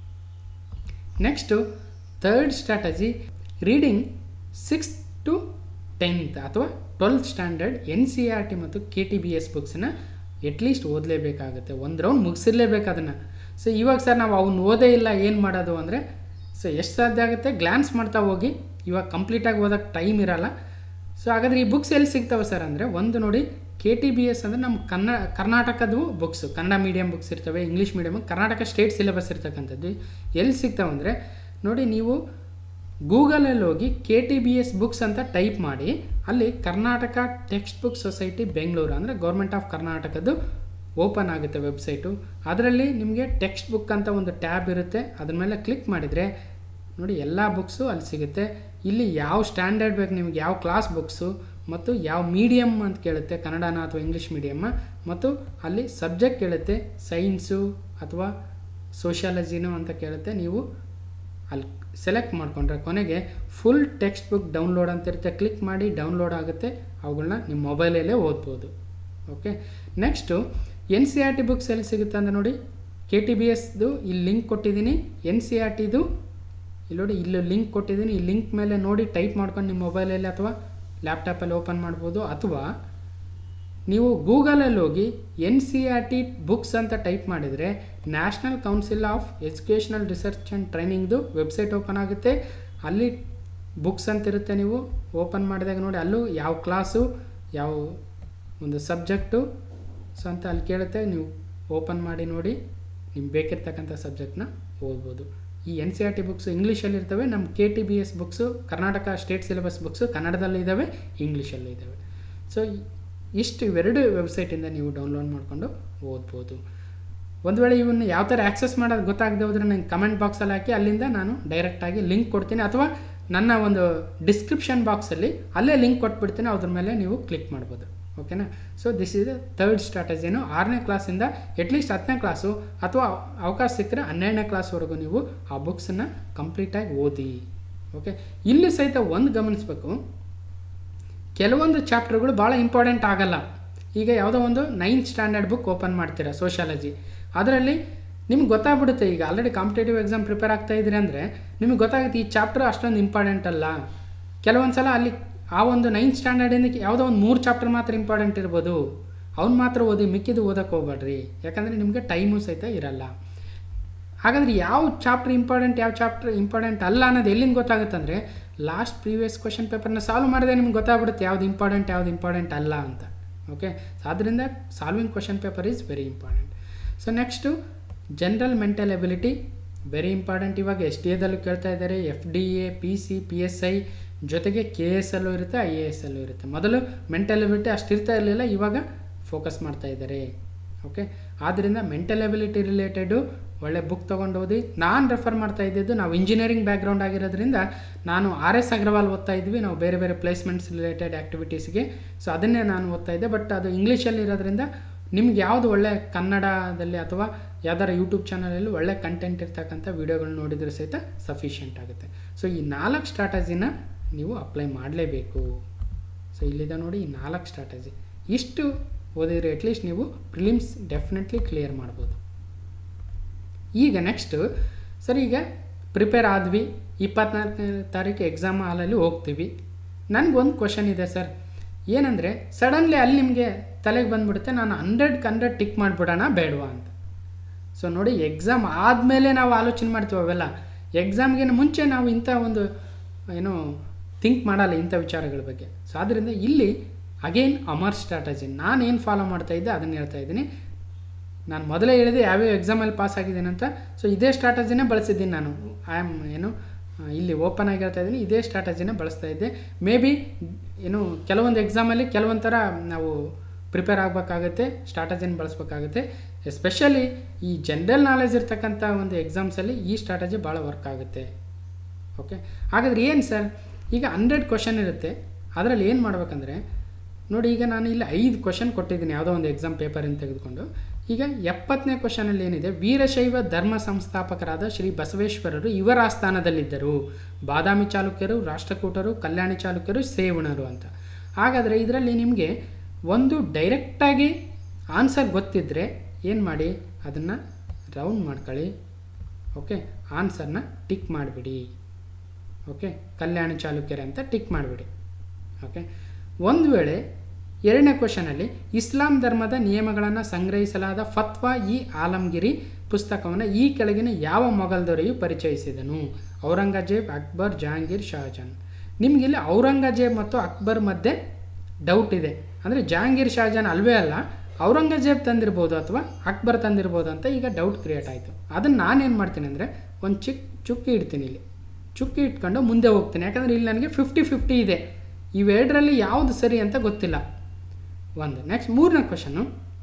next third strategy reading sixth to tenth ಅಥವಾ twelfth standard N C R T ಮತ್ತು ಕೆ ಟಿ ಬಿ ಎಸ್ ಬುಕ್ಸನ್ನ ಎಟ್ಲೀಸ್ಟ್ ಓದಲೇಬೇಕಾಗುತ್ತೆ ಒಂದು ರೌಂಡ್ ಮುಗಿಸಿರ್ಲೇಬೇಕು ಅದನ್ನು ಸೊ ಇವಾಗ ಸರ್ ನಾವು ಅವ್ನು ಓದೇ ಇಲ್ಲ ಏನು ಮಾಡೋದು ಅಂದರೆ ಸೊ ಎಷ್ಟು ಸಾಧ್ಯ ಆಗುತ್ತೆ ಗ್ಲ್ಯಾನ್ಸ್ ಮಾಡ್ತಾ ಹೋಗಿ ಇವಾಗ ಕಂಪ್ಲೀಟಾಗಿ ಓದೋಕ್ಕೆ ಟೈಮ್ ಇರಲ್ಲ ಸೊ ಹಾಗಾದ್ರೆ ಈ ಬುಕ್ಸ್ ಎಲ್ಲಿ ಸಿಗ್ತವೆ ಸರ್ ಅಂದರೆ ಒಂದು ನೋಡಿ ಕೆ ಟಿ ಬಿ ಎಸ್ ಅಂದರೆ ನಮ್ಮ ಕನ್ನ ಕರ್ನಾಟಕದ್ದು ಬುಕ್ಸ್ ಕನ್ನಡ ಮೀಡಿಯಮ್ ಬುಕ್ಸ್ ಇರ್ತವೆ English medium Karnataka state syllabus ಇರ್ತಕ್ಕಂಥದ್ದು ಎಲ್ಲಿ ಸಿಗ್ತಾವೆ ಅಂದರೆ ನೋಡಿ ನೀವು ಗೂಗಲಲ್ಲಿ ಹೋಗಿ K T B S books ಅಂತ ಟೈಪ್ ಮಾಡಿ ಅಲ್ಲಿ Karnataka text book society Bengaluru ಅಂದರೆ ಗೌರ್ಮೆಂಟ್ ಆಫ್ ಕರ್ನಾಟಕದ್ದು ಓಪನ್ ಆಗುತ್ತೆ ವೆಬ್ಸೈಟು ಅದರಲ್ಲಿ ನಿಮಗೆ ಟೆಕ್ಸ್ಟ್ ಬುಕ್ ಅಂತ ಒಂದು ಟ್ಯಾಬ್ ಇರುತ್ತೆ ಅದ್ರ ಮೇಲೆ ಕ್ಲಿಕ್ ಮಾಡಿದರೆ ನೋಡಿ ಎಲ್ಲ ಬುಕ್ಸು ಅಲ್ಲಿ ಸಿಗುತ್ತೆ ಇಲ್ಲಿ ಯಾವ ಸ್ಟ್ಯಾಂಡರ್ಡ್ ಬೇಕು ನಿಮ್ಗೆ ಯಾವ ಕ್ಲಾಸ್ ಬುಕ್ಸು ಮತ್ತು ಯಾವ ಮೀಡಿಯಮ್ ಅಂತ ಕೇಳುತ್ತೆ ಕನ್ನಡನ ಅಥವಾ ಇಂಗ್ಲೀಷ್ ಮೀಡಿಯಮ್ಮ ಮತ್ತು ಅಲ್ಲಿ ಸಬ್ಜೆಕ್ಟ್ ಕೇಳುತ್ತೆ ಸೈನ್ಸು ಅಥವಾ ಸೋಷಿಯಾಲಜಿನೂ ಅಂತ ಕೇಳುತ್ತೆ ನೀವು ಅಲ್ಲಿ ಸೆಲೆಕ್ಟ್ ಮಾಡಿಕೊಂಡ್ರೆ ಕೊನೆಗೆ ಫುಲ್ ಟೆಕ್ಸ್ಟ್ ಬುಕ್ ಡೌನ್ಲೋಡ್ ಅಂತ ಇರುತ್ತೆ ಕ್ಲಿಕ್ ಮಾಡಿ ಡೌನ್ಲೋಡ್ ಆಗುತ್ತೆ ಅವುಗಳನ್ನ ನಿಮ್ಮ ಮೊಬೈಲಲ್ಲೇ ಓದ್ಬೋದು okay next N C R T books ಎಲ್ಲಿ ಸಿಗುತ್ತೆ ಅಂದರೆ ನೋಡಿ ಕೆ ಟಿ ಬಿ ಎಸ್ದು ಇಲ್ಲಿ ಲಿಂಕ್ ಕೊಟ್ಟಿದ್ದೀನಿ ಎನ್ ಸಿ ಆರ್ ಟಿದು ಇಲ್ಲಿ ನೋಡಿ ಇಲ್ಲಿ ಲಿಂಕ್ ಕೊಟ್ಟಿದ್ದೀನಿ ಈ ಲಿಂಕ್ ಮೇಲೆ ನೋಡಿ ಟೈಪ್ ಮಾಡ್ಕೊಂಡು ನಿಮ್ಮ ಮೊಬೈಲಲ್ಲಿ ಅಥವಾ ಲ್ಯಾಪ್ಟಾಪಲ್ಲಿ ಓಪನ್ ಮಾಡ್ಬೋದು ಅಥವಾ ನೀವು ಗೂಗಲಲ್ಲಿ ಹೋಗಿ N C R T books ಅಂತ ಟೈಪ್ ಮಾಡಿದರೆ national council of educational research and ಟ್ರೈನಿಂಗ್ದು ವೆಬ್ಸೈಟ್ ಓಪನ್ ಆಗುತ್ತೆ ಅಲ್ಲಿ ಬುಕ್ಸ್ ಅಂತ ಇರುತ್ತೆ ನೀವು ಓಪನ್ ಮಾಡಿದಾಗ ನೋಡಿ ಅಲ್ಲೂ ಯಾವ ಕ್ಲಾಸು ಯಾವ ಒಂದು ಸಬ್ಜೆಕ್ಟು ಸೊ ಅಂತ ಅಲ್ಲಿ ಕೇಳುತ್ತೆ ನೀವು ಓಪನ್ ಮಾಡಿ ನೋಡಿ ನಿಮ್ಗೆ ಬೇಕಿರ್ತಕ್ಕಂಥ ಸಬ್ಜೆಕ್ಟ್ನ ಓದ್ಬೋದು ಈ N C R T books ಇಂಗ್ಲೀಷಲ್ಲಿ ಇರ್ತವೆ ನಮ್ಮ K T B S books Karnataka state syllabus books ಕನ್ನಡದಲ್ಲಿ ಇದ್ದಾವೆ ಇಂಗ್ಲೀಷಲ್ಲಿ ಇದ್ದಾವೆ ಸೊ ಇಷ್ಟು ಇವೆರಡು ವೆಬ್ಸೈಟಿಂದ ನೀವು ಡೌನ್ಲೋಡ್ ಮಾಡಿಕೊಂಡು ಓದ್ಬೋದು ಒಂದು ವೇಳೆ ಇವನ್ನ ಯಾವ ಥರ ಆ್ಯಕ್ಸೆಸ್ ಮಾಡೋದು ಗೊತ್ತಾಗದೆ ಹೋದರೆ ನಂಗೆ ಕಮೆಂಟ್ ಬಾಕ್ಸಲ್ಲಿ ಹಾಕಿ ಅಲ್ಲಿಂದ ನಾನು ಡೈರೆಕ್ಟಾಗಿ ಲಿಂಕ್ ಕೊಡ್ತೀನಿ ಅಥವಾ ನನ್ನ ಒಂದು ಡಿಸ್ಕ್ರಿಪ್ಷನ್ ಬಾಕ್ಸಲ್ಲಿ ಅಲ್ಲೇ ಲಿಂಕ್ ಕೊಟ್ಬಿಡ್ತೀನಿ ಅದ್ರ ಮೇಲೆ ನೀವು ಕ್ಲಿಕ್ ಮಾಡ್ಬೋದು ಓಕೆನಾ so this is the third ಸ್ಟ್ರಾಟಜಿನು ಆರನೇ ಕ್ಲಾಸಿಂದ ಅಟ್ಲೀಸ್ಟ್ ಹತ್ತನೇ ಕ್ಲಾಸು ಅಥವಾ ಅವಕಾಶ ಸಿಕ್ಕರೆ ಹನ್ನೆರಡನೇ ಕ್ಲಾಸ್ವರೆಗೂ ನೀವು ಆ ಬುಕ್ಸನ್ನು ಕಂಪ್ಲೀಟಾಗಿ ಓದಿ ಓಕೆ ಇಲ್ಲಿ ಸಹಿತ ಒಂದು ಗಮನಿಸಬೇಕು ಕೆಲವೊಂದು ಚಾಪ್ಟರ್ಗಳು ಭಾಳ ಇಂಪಾರ್ಟೆಂಟ್ ಆಗಲ್ಲ ಈಗ ಯಾವುದೋ ಒಂದು ನೈನ್ತ್ ಸ್ಟ್ಯಾಂಡರ್ಡ್ ಬುಕ್ ಓಪನ್ ಮಾಡ್ತೀರಾ ಸೋಷಾಲಜಿ ಅದರಲ್ಲಿ ನಿಮ್ಗೆ ಗೊತ್ತಾಗ್ಬಿಡುತ್ತೆ ಈಗ ಆಲ್ರೆಡಿ ಕಾಂಪಿಟೇಟಿವ್ ಎಕ್ಸಾಮ್ ಪ್ರಿಪೇರ್ ಆಗ್ತಾ ಇದ್ದೀರಿ ಅಂದರೆ ನಿಮಗೆ ಗೊತ್ತಾಗುತ್ತೆ ಈ ಚಾಪ್ಟರ್ ಅಷ್ಟೊಂದು ಇಂಪಾರ್ಟೆಂಟ್ ಅಲ್ಲ ಕೆಲವೊಂದು ಸಲ ಅಲ್ಲಿ ಆ ಒಂದು ನೈನ್ತ್ ಸ್ಟ್ಯಾಂಡರ್ಡಿಂದ ಯಾವುದೋ ಒಂದು ಮೂರು ಚಾಪ್ಟರ್ ಮಾತ್ರ ಇಂಪಾರ್ಟೆಂಟ್ ಇರ್ಬೋದು ಅವ್ನು ಮಾತ್ರ ಓದಿ ಮಿಕ್ಕಿದ್ದು ಓದಕ್ಕೆ ಹೋಗ್ಬೇಡ್ರಿ ಯಾಕಂದರೆ ನಿಮಗೆ ಟೈಮು ಸಹಿತ ಇರಲ್ಲ ಹಾಗಾದ್ರೆ ಯಾವ ಚಾಪ್ಟರ್ ಇಂಪಾರ್ಟೆಂಟ್ ಯಾವ ಚಾಪ್ಟರ್ ಇಂಪಾರ್ಟೆಂಟ್ ಅಲ್ಲ ಅನ್ನೋದು ಎಲ್ಲಿಂದ ಗೊತ್ತಾಗುತ್ತೆ ಅಂದರೆ ಲಾಸ್ಟ್ ಪ್ರೀವಿಯಸ್ ಕ್ವಶನ್ ಪೇಪರ್ನ ಸಾಲ್ವ್ ಮಾಡಿದ್ರೆ ನಿಮ್ಗೆ ಗೊತ್ತಾಗ್ಬಿಡುತ್ತೆ ಯಾವ್ದು ಇಂಪಾರ್ಟೆಂಟ್ ಯಾವ್ದು ಇಂಪಾರ್ಟೆಂಟ್ ಅಲ್ಲ ಅಂತ ಓಕೆ ಸೊ ಆದ್ದರಿಂದ solving question paper is very important so next general mental ability very important ಇವಾಗ ಎಸ್ ಡಿ ಎದಲ್ಲೂ ಕೇಳ್ತಾ ಇದ್ದಾರೆ F D A P C P S I ಜೊತೆಗೆ ಕೆ ಎಸ್ ಅಲ್ಲೂ ಇರುತ್ತೆ ಐ ಎ ಎಸ್ ಅಲ್ಲೂ ಇರುತ್ತೆ ಮೊದಲು ಮೆಂಟಲ್ ಎಬಿಲಿಟಿ ಅಷ್ಟಿರ್ತಾ ಇರಲಿಲ್ಲ ಇವಾಗ ಫೋಕಸ್ ಮಾಡ್ತಾ ಇದ್ದಾರೆ ಓಕೆ ಆದ್ದರಿಂದ ಮೆಂಟಲ್ ಎಬಿಲಿಟಿ ರಿಲೇಟೆಡು ಒಳ್ಳೆ ಬುಕ್ ತೊಗೊಂಡು ಓದಿ ನಾನು ರೆಫರ್ ಮಾಡ್ತಾ ಇದ್ದಿದ್ದು ನಾವು ಇಂಜಿನಿಯರಿಂಗ್ ಬ್ಯಾಕ್ಗ್ರೌಂಡ್ ಆಗಿರೋದ್ರಿಂದ ನಾನು ಆರ್ ಎಸ್ ಅಗ್ರವಾಲ್ ಓದ್ತಾ ಇದ್ವಿ ನಾವು ಬೇರೆ ಬೇರೆ ಪ್ಲೇಸ್ಮೆಂಟ್ಸ್ ರಿಲೇಟೆಡ್ ಆ್ಯಕ್ಟಿವಿಟೀಸ್ಗೆ ಸೊ ಅದನ್ನೇ ನಾನು ಓದ್ತಾ ಇದ್ದೆ ಬಟ್ ಅದು ಇಂಗ್ಲೀಷಲ್ಲಿ ಇರೋದ್ರಿಂದ ನಿಮ್ಗೆ ಯಾವುದು ಒಳ್ಳೆ ಕನ್ನಡದಲ್ಲಿ ಅಥವಾ ಯಾವ್ದಾರ ಯೂಟ್ಯೂಬ್ ಚಾನಲಲ್ಲಿ ಒಳ್ಳೆ ಕಂಟೆಂಟ್ ಇರ್ತಕ್ಕಂಥ ವೀಡಿಯೋಗಳನ್ನ ನೋಡಿದರೆ ಸಹಿತ ಸಫಿಷಿಯೆಂಟ್ ಆಗುತ್ತೆ ಸೊ ಈ ನಾಲ್ಕು ಸ್ಟ್ರಾಟಜಿನ ನೀವು ಅಪ್ಲೈ ಮಾಡಲೇಬೇಕು ಸೊ ಇಲ್ಲಿದೆ ನೋಡಿ ಈ ನಾಲ್ಕು ಸ್ಟ್ರಾಟಜಿ ಇಷ್ಟು ಓದಿದರೆ ಅಟ್ಲೀಸ್ಟ್ ನೀವು ಪ್ರಿಲಿಮ್ಸ್ ಡೆಫಿನೆಟ್ಲಿ ಕ್ಲಿಯರ್ ಮಾಡ್ಬೋದು ಈಗ ನೆಕ್ಸ್ಟು ಸರ್ ಈಗ ಪ್ರಿಪೇರ್ ಆದ್ವಿ ಇಪ್ಪತ್ನಾಲ್ಕನೇ ತಾರೀಕು ಎಕ್ಸಾಮ್ ಹಾಲಲ್ಲಿ ಹೋಗ್ತೀವಿ ನನಗೊಂದು ಕ್ವಶನ್ ಇದೆ ಸರ್ ಏನಂದರೆ ಸಡನ್ಲಿ ಅಲ್ಲಿ ನಿಮಗೆ ತಲೆಗೆ ಬಂದುಬಿಡುತ್ತೆ ನಾನು ಹಂಡ್ರೆಡ್ಗೆ ಹಂಡ್ರೆಡ್ ಟಿಕ್ ಮಾಡಿಬಿಡೋಣ ಬೇಡವಾ ಅಂತ ಸೊ ನೋಡಿ ಎಕ್ಸಾಮ್ ಆದಮೇಲೆ ನಾವು ಆಲೋಚನೆ ಮಾಡ್ತೀವಿ ಅವೆಲ್ಲ ಎಕ್ಸಾಮ್ಗಿನ ಮುಂಚೆ ನಾವು ಇಂಥ ಒಂದು ಏನು ಥಿಂಕ್ ಮಾಡಲ್ಲ ಇಂಥ ವಿಚಾರಗಳ ಬಗ್ಗೆ ಸೊ ಆದ್ದರಿಂದ ಇಲ್ಲಿ ಅಗೇನ್ ಅಮರ್ ಸ್ಟ್ರಾಟಜಿ ನಾನೇನು ಫಾಲೋ ಮಾಡ್ತಾ ಇದ್ದೆ ಅದನ್ನು ಹೇಳ್ತಾ ಇದ್ದೀನಿ ನಾನು ಮೊದಲೇ ಹೇಳಿದೆ ಯಾವ್ಯಾವ ಎಕ್ಸಾಮಲ್ಲಿ ಪಾಸ್ ಆಗಿದ್ದೀನಿ ಅಂತ ಸೊ ಇದೇ ಸ್ಟ್ರಾಟಜಿನೇ ಬಳಸಿದ್ದೀನಿ ನಾನು ಐ ಆಮ್ ಏನು ಇಲ್ಲಿ ಓಪನ್ ಆಗಿ ಹೇಳ್ತಾ ಇದ್ದೀನಿ ಇದೇ ಸ್ಟ್ರಾಟಜಿನೇ ಬಳಸ್ತಾ ಇದ್ದೆ ಮೇ ಬಿ ಏನು ಕೆಲವೊಂದು ಎಕ್ಸಾಮಲ್ಲಿ ಕೆಲವೊಂದು ಥರ ನಾವು ಪ್ರಿಪೇರ್ ಆಗಬೇಕಾಗುತ್ತೆ ಸ್ಟ್ರಾಟಜಿನ ಬಳಸ್ಬೇಕಾಗುತ್ತೆ ಎಸ್ಪೆಷಲಿ ಈ ಜನರಲ್ ನಾಲೆಜ್ ಇರ್ತಕ್ಕಂಥ ಒಂದು ಎಕ್ಸಾಮ್ಸಲ್ಲಿ ಈ ಸ್ಟ್ರಾಟಜಿ ಭಾಳ ವರ್ಕ್ ಆಗುತ್ತೆ ಓಕೆ ಹಾಗಾದ್ರೆ ಏನು ಸರ್ ಈಗ ಹಂಡ್ರೆಡ್ ಕ್ವಶನ್ ಇರುತ್ತೆ ಅದರಲ್ಲಿ ಏನು ಮಾಡ್ಬೇಕಂದ್ರೆ ನೋಡಿ ಈಗ ನಾನು ಇಲ್ಲಿ ಐದು ಕ್ವಶನ್ ಕೊಟ್ಟಿದ್ದೀನಿ ಯಾವುದೋ ಒಂದು ಎಕ್ಸಾಮ್ ಪೇಪರಿಂದ ತೆಗೆದುಕೊಂಡು ಈಗ ಎಪ್ಪತ್ತನೇ ಕ್ವಶನಲ್ಲಿ ಏನಿದೆ ವೀರಶೈವ ಧರ್ಮ ಸಂಸ್ಥಾಪಕರಾದ ಶ್ರೀ ಬಸವೇಶ್ವರರು ಇವರ ಆಸ್ಥಾನದಲ್ಲಿದ್ದರು ಬಾದಾಮಿ ಚಾಲುಕ್ಯರು ರಾಷ್ಟ್ರಕೂಟರು ಕಲ್ಯಾಣಿ ಚಾಲುಕ್ಯರು ಸೇವಣರು ಅಂತ ಹಾಗಾದರೆ ಇದರಲ್ಲಿ ನಿಮಗೆ ಒಂದು ಡೈರೆಕ್ಟಾಗಿ ಆನ್ಸರ್ ಗೊತ್ತಿದ್ದರೆ ಏನು ಮಾಡಿ ಅದನ್ನು ರೌಂಡ್ ಮಾಡ್ಕೊಳ್ಳಿ ಓಕೆ ಆನ್ಸರ್ನ ಟಿಕ್ ಮಾಡಿಬಿಡಿ ಓಕೆ ಕಲ್ಯಾಣ ಚಾಲುಕ್ಯರೇ ಅಂತ ಟಿಕ್ ಮಾಡಿಬಿಡಿ ಓಕೆ ಒಂದು ವೇಳೆ ಎರಡನೇ ಕ್ವಶನಲ್ಲಿ ಇಸ್ಲಾಂ ಧರ್ಮದ ನಿಯಮಗಳನ್ನು ಸಂಗ್ರಹಿಸಲಾದ ಫತ್ವಾ ಇ ಆಲಂಗಿರಿ ಪುಸ್ತಕವನ್ನು ಈ ಕೆಳಗಿನ ಯಾವ ಮೊಘಲ್ ದೊರೆಯು ಪರಿಚಯಿಸಿದನು ಔರಂಗಜೇಬ್ ಅಕ್ಬರ್ ಜಹಾಂಗೀರ್ ಶಹಜಾನ್ ನಿಮಗಿಲ್ಲಿ ಔರಂಗಜೇಬ್ ಮತ್ತು ಅಕ್ಬರ್ ಮಧ್ಯೆ ಡೌಟ್ ಇದೆ ಅಂದರೆ ಜಹಾಂಗೀರ್ ಶಹಜಾನ್ ಅಲ್ವೇ ಅಲ್ಲ ಔರಂಗಜೇಬ್ ತಂದಿರ್ಬೋದು ಅಥವಾ ಅಕ್ಬರ್ ತಂದಿರ್ಬೋದು ಅಂತ ಈಗ ಡೌಟ್ ಕ್ರಿಯೇಟ್ ಆಯಿತು ಅದನ್ನು ನಾನೇನು ಮಾಡ್ತೀನಿ ಅಂದರೆ ಒಂದು ಚಿಕ್ಕ ಚುಕ್ಕಿ ಇಡ್ತೀನಿ ಇಲ್ಲಿ ಚುಕ್ಕಿ ಇಟ್ಕೊಂಡು ಮುಂದೆ ಹೋಗ್ತೀನಿ ಯಾಕಂದರೆ ಇಲ್ಲಿ ನನಗೆ ಫಿಫ್ಟಿ ಫಿಫ್ಟಿ ಇದೆ ಇವೆರಡರಲ್ಲಿ ಯಾವುದು ಸರಿ ಅಂತ ಗೊತ್ತಿಲ್ಲ ಒಂದು ನೆಕ್ಸ್ಟ್ ಮೂರನೇ ಕ್ವಶನು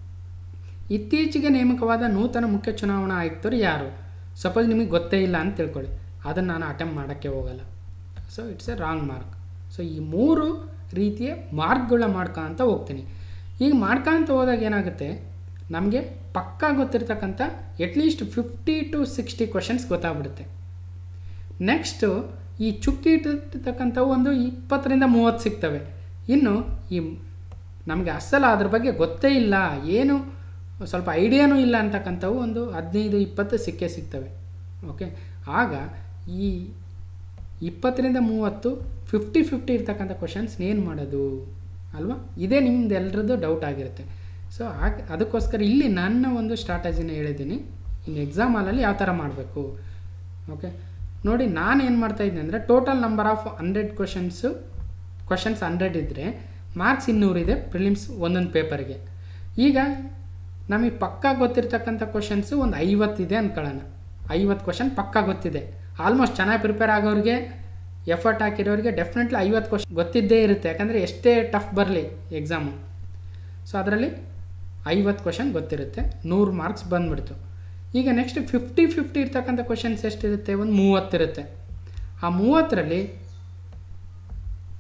ಇತ್ತೀಚೆಗೆ ನೇಮಕವಾದ ನೂತನ ಮುಖ್ಯ ಚುನಾವಣಾ ಆಯುಕ್ತರು ಯಾರು ಸಪೋಸ್ ನಿಮಗೆ ಗೊತ್ತೇ ಇಲ್ಲ ಅಂತ ತಿಳ್ಕೊಳ್ಳಿ ಅದನ್ನು ನಾನು ಅಟೆಂಪ್ಟ್ ಮಾಡೋಕ್ಕೆ ಹೋಗಲ್ಲ so it's a wrong mark so ಈ ಮೂರು ರೀತಿಯ ಮಾರ್ಕ್ಗಳ ಮಾಡ್ಕೊಂತ ಹೋಗ್ತೀನಿ ಈಗ ಮಾಡ್ಕೊಂತ ಹೋದಾಗ ಏನಾಗುತ್ತೆ ನಮಗೆ ಪಕ್ಕಾ ಗೊತ್ತಿರ್ತಕ್ಕಂಥ at least fifty to sixty questions ಗೊತ್ತಾಗ್ಬಿಡುತ್ತೆ ನೆಕ್ಸ್ಟು ಈ ಚುಕ್ಕಿ ಇಟ್ಟಿರ್ತಕ್ಕಂಥ ಒಂದು ಇಪ್ಪತ್ತರಿಂದ ಮೂವತ್ತು ಸಿಗ್ತವೆ ಇನ್ನು ಈ ನಮಗೆ ಅಸಲ ಅದ್ರ ಬಗ್ಗೆ ಗೊತ್ತೇ ಇಲ್ಲ ಏನು ಸ್ವಲ್ಪ ಐಡಿಯಾನೂ ಇಲ್ಲ ಅಂತಕ್ಕಂಥವು ಒಂದು ಹದಿನೈದು ಇಪ್ಪತ್ತು ಸಿಕ್ಕೇ ಸಿಗ್ತವೆ ಓಕೆ ಆಗ ಈ ಇಪ್ಪತ್ತರಿಂದ ಮೂವತ್ತು ಫಿಫ್ಟಿ ಫಿಫ್ಟಿ ಇರ್ತಕ್ಕಂಥ ಕ್ವಶನ್ಸ್ ಏನು ಮಾಡೋದು ಅಲ್ವಾ ಇದೇ ನಿಮ್ದು ಎಲ್ಲರದ್ದು ಡೌಟ್ ಆಗಿರುತ್ತೆ ಸೊ ಆಗ ಅದಕ್ಕೋಸ್ಕರ ಇಲ್ಲಿ ನನ್ನ ಒಂದು ಸ್ಟ್ರಾಟಜಿನ ಹೇಳಿದ್ದೀನಿ ಇನ್ನು ಎಕ್ಸಾಮ್ ಹಾಲಲ್ಲಿ ಯಾವ ಥರ ಮಾಡಬೇಕು ಓಕೆ ನೋಡಿ ನಾನು ಏನು ಮಾಡ್ತಾಯಿದ್ದೆ ಅಂದರೆ total number of hundred questions questions hundred ಇದ್ದರೆ ಮಾರ್ಕ್ಸ್ ಇನ್ನೂರಿದೆ ಪ್ರಿಲಿಮ್ಸ್ ಒಂದೊಂದು ಪೇಪರ್ಗೆ ಈಗ ನಮಗೆ ಪಕ್ಕಾ ಗೊತ್ತಿರ್ತಕ್ಕಂಥ ಕ್ವಶನ್ಸು ಒಂದು ಐವತ್ತಿದೆ ಅಂದ್ಕೊಳ್ಳೋಣ ಐವತ್ತು ಕ್ವಶನ್ ಪಕ್ಕಾ ಗೊತ್ತಿದೆ ಆಲ್ಮೋಸ್ಟ್ ಚೆನ್ನಾಗಿ ಪ್ರಿಪೇರ್ ಆಗೋರಿಗೆ ಎಫರ್ಟ್ ಹಾಕಿರೋರಿಗೆ ಡೆಫಿನೆಟ್ಲಿ ಐವತ್ತು ಕ್ವಶನ್ ಗೊತ್ತಿದ್ದೇ ಇರುತ್ತೆ ಯಾಕಂದರೆ ಎಷ್ಟೇ ಟಫ್ ಬರಲಿ ಎಕ್ಸಾಮು ಸೊ ಅದರಲ್ಲಿ ಐವತ್ತು ಕ್ವಶನ್ ಗೊತ್ತಿರುತ್ತೆ ನೂರು ಮಾರ್ಕ್ಸ್ ಬಂದುಬಿಡ್ತು ಈಗ ನೆಕ್ಸ್ಟ್ ಫಿಫ್ಟಿ ಫಿಫ್ಟಿ ಇರ್ತಕ್ಕಂಥ ಕ್ವಶನ್ಸ್ ಎಷ್ಟಿರುತ್ತೆ ಒಂದು ಮೂವತ್ತಿರುತ್ತೆ ಆ ಮೂವತ್ತರಲ್ಲಿ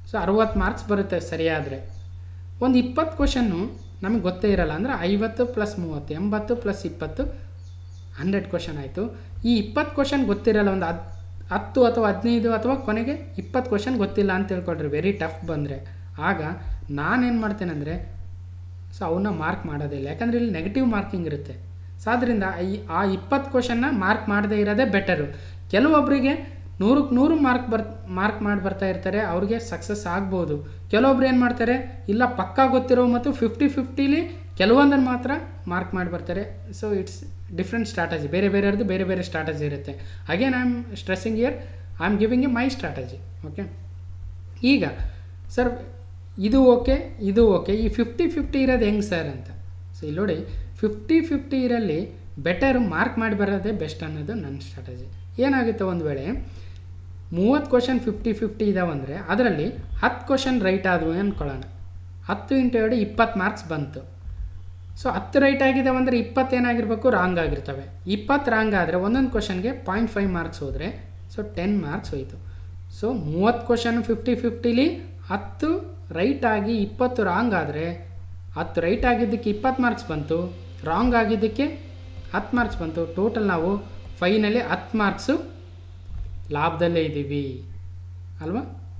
ಸೊ ಅರುವತ್ತು ಮಾರ್ಕ್ಸ್ ಬರುತ್ತೆ ಸರಿಯಾದರೆ ಒಂದು ಇಪ್ಪತ್ತು ಕ್ವಶನ್ನು ನಮಗೆ ಗೊತ್ತೇ ಇರಲ್ಲ ಅಂದರೆ ಐವತ್ತು ಪ್ಲಸ್ ಮೂವತ್ತು ಎಂಬತ್ತು ಪ್ಲಸ್ ಇಪ್ಪತ್ತು ಹಂಡ್ರೆಡ್ ಕ್ವಶನ್ ಆಯಿತು ಈ ಇಪ್ಪತ್ತು ಕ್ವಶನ್ ಗೊತ್ತಿರಲ್ಲ ಒಂದು ಹತ್ತು ಹತ್ತು ಅಥವಾ ಹದಿನೈದು ಅಥವಾ ಕೊನೆಗೆ ಇಪ್ಪತ್ತು ಕ್ವಶನ್ ಗೊತ್ತಿಲ್ಲ ಅಂತ ತಿಳ್ಕೊಳ್ರಿ ವೆರಿ ಟಫ್ ಬಂದರೆ ಆಗ ನಾನೇನು ಮಾಡ್ತೇನೆಂದರೆ ಸೊ ಅವನ್ನ ಮಾರ್ಕ್ ಮಾಡೋದಿಲ್ಲ ಯಾಕಂದರೆ ಇಲ್ಲಿ ನೆಗೆಟಿವ್ ಮಾರ್ಕಿಂಗ್ ಇರುತ್ತೆ ಸೊ ಆದ್ದರಿಂದ ಈ ಆ ಇಪ್ಪತ್ತು ಕ್ವಶನ್ನ ಮಾರ್ಕ್ ಮಾಡದೇ ಇರೋದೇ ಬೆಟರು ಕೆಲವೊಬ್ಬರಿಗೆ ನೂರಕ್ಕೆ ನೂರು ಮಾರ್ಕ್ ಬರ್ ಮಾರ್ಕ್ ಮಾಡಿ ಬರ್ತಾ ಇರ್ತಾರೆ ಅವ್ರಿಗೆ ಸಕ್ಸಸ್ ಆಗ್ಬೋದು ಕೆಲವೊಬ್ರು ಏನು ಮಾಡ್ತಾರೆ ಇಲ್ಲ ಪಕ್ಕಾ ಗೊತ್ತಿರೋ ಮತ್ತು ಫಿಫ್ಟಿ ಫಿಫ್ಟಿಲಿ ಕೆಲವೊಂದನ್ನು ಮಾತ್ರ ಮಾರ್ಕ್ ಮಾಡಿ ಬರ್ತಾರೆ ಸೊ ಇಟ್ಸ್ ಡಿಫ್ರೆಂಟ್ ಸ್ಟ್ರಾಟಜಿ ಬೇರೆ ಬೇರೆಯವ್ರದ್ದು ಬೇರೆ ಬೇರೆ ಸ್ಟ್ರಾಟಜಿ ಇರುತ್ತೆ again I am stressing here I am giving a my strategy okay ಈಗ ಸರ್ ಇದು ಓಕೆ ಇದು ಓಕೆ ಈ ಫಿಫ್ಟಿ ಫಿಫ್ಟಿ ಇರೋದು ಹೆಂಗೆ ಸರ್ ಅಂತ ಸೊ ಇಲ್ಲಿ ನೋಡಿ ಫಿಫ್ಟಿ ಫಿಫ್ಟಿ ಇರಲ್ಲಿ ಬೆಟರ್ ಮಾರ್ಕ್ ಮಾಡಿ ಬರೋದೇ ಬೆಸ್ಟ್ ಅನ್ನೋದು ನನ್ನ ಸ್ಟ್ರಾಟಜಿ ಏನಾಗುತ್ತೆ ಒಂದು ವೇಳೆ ಮೂವತ್ತು ಕ್ವಶನ್ ಫಿಫ್ಟಿ ಫಿಫ್ಟಿ ಇದಾವಂದರೆ ಅದರಲ್ಲಿ ಹತ್ತು ಕ್ವಶನ್ ರೈಟ್ ಆದವು ಅಂದ್ಕೊಳ್ಳೋಣ ಹತ್ತು ಇಂಟು ಎರಡು ಇಪ್ಪತ್ತು ಮಾರ್ಕ್ಸ್ ಬಂತು ಸೊ ಹತ್ತು ರೈಟ್ ಆಗಿದ್ದಾವೆ ಅಂದರೆ ಇಪ್ಪತ್ತೇನಾಗಿರ್ಬೇಕು ರಾಂಗ್ ಆಗಿರ್ತವೆ ಇಪ್ಪತ್ತು ರಾಂಗ್ ಆದರೆ ಒಂದೊಂದು ಕ್ವಶನ್ಗೆ ಪಾಯಿಂಟ್ ಫೈವ್ ಮಾರ್ಕ್ಸ್ ಹೋದರೆ ಸೊ ಟೆನ್ ಮಾರ್ಕ್ಸ್ ಹೋಯಿತು ಸೊ ಮೂವತ್ತು ಕ್ವಶನ್ ಫಿಫ್ಟಿ ಫಿಫ್ಟಿಲಿ ಹತ್ತು ರೈಟ್ ಆಗಿ ಇಪ್ಪತ್ತು ರಾಂಗ್ ಆದರೆ ಹತ್ತು ರೈಟ್ ಆಗಿದ್ದಕ್ಕೆ ಇಪ್ಪತ್ತು ಮಾರ್ಕ್ಸ್ ಬಂತು ರಾಂಗ್ ಆಗಿದ್ದಕ್ಕೆ ಹತ್ತು ಮಾರ್ಕ್ಸ್ ಬಂತು ಟೋಟಲ್ ನಾವು ಫೈನಲ್ಲಿ ಹತ್ತು ಮಾರ್ಕ್ಸು ಲಾಭದಲ್ಲೇ ಇದ್ದೀವಿ ಅಲ್ವಾ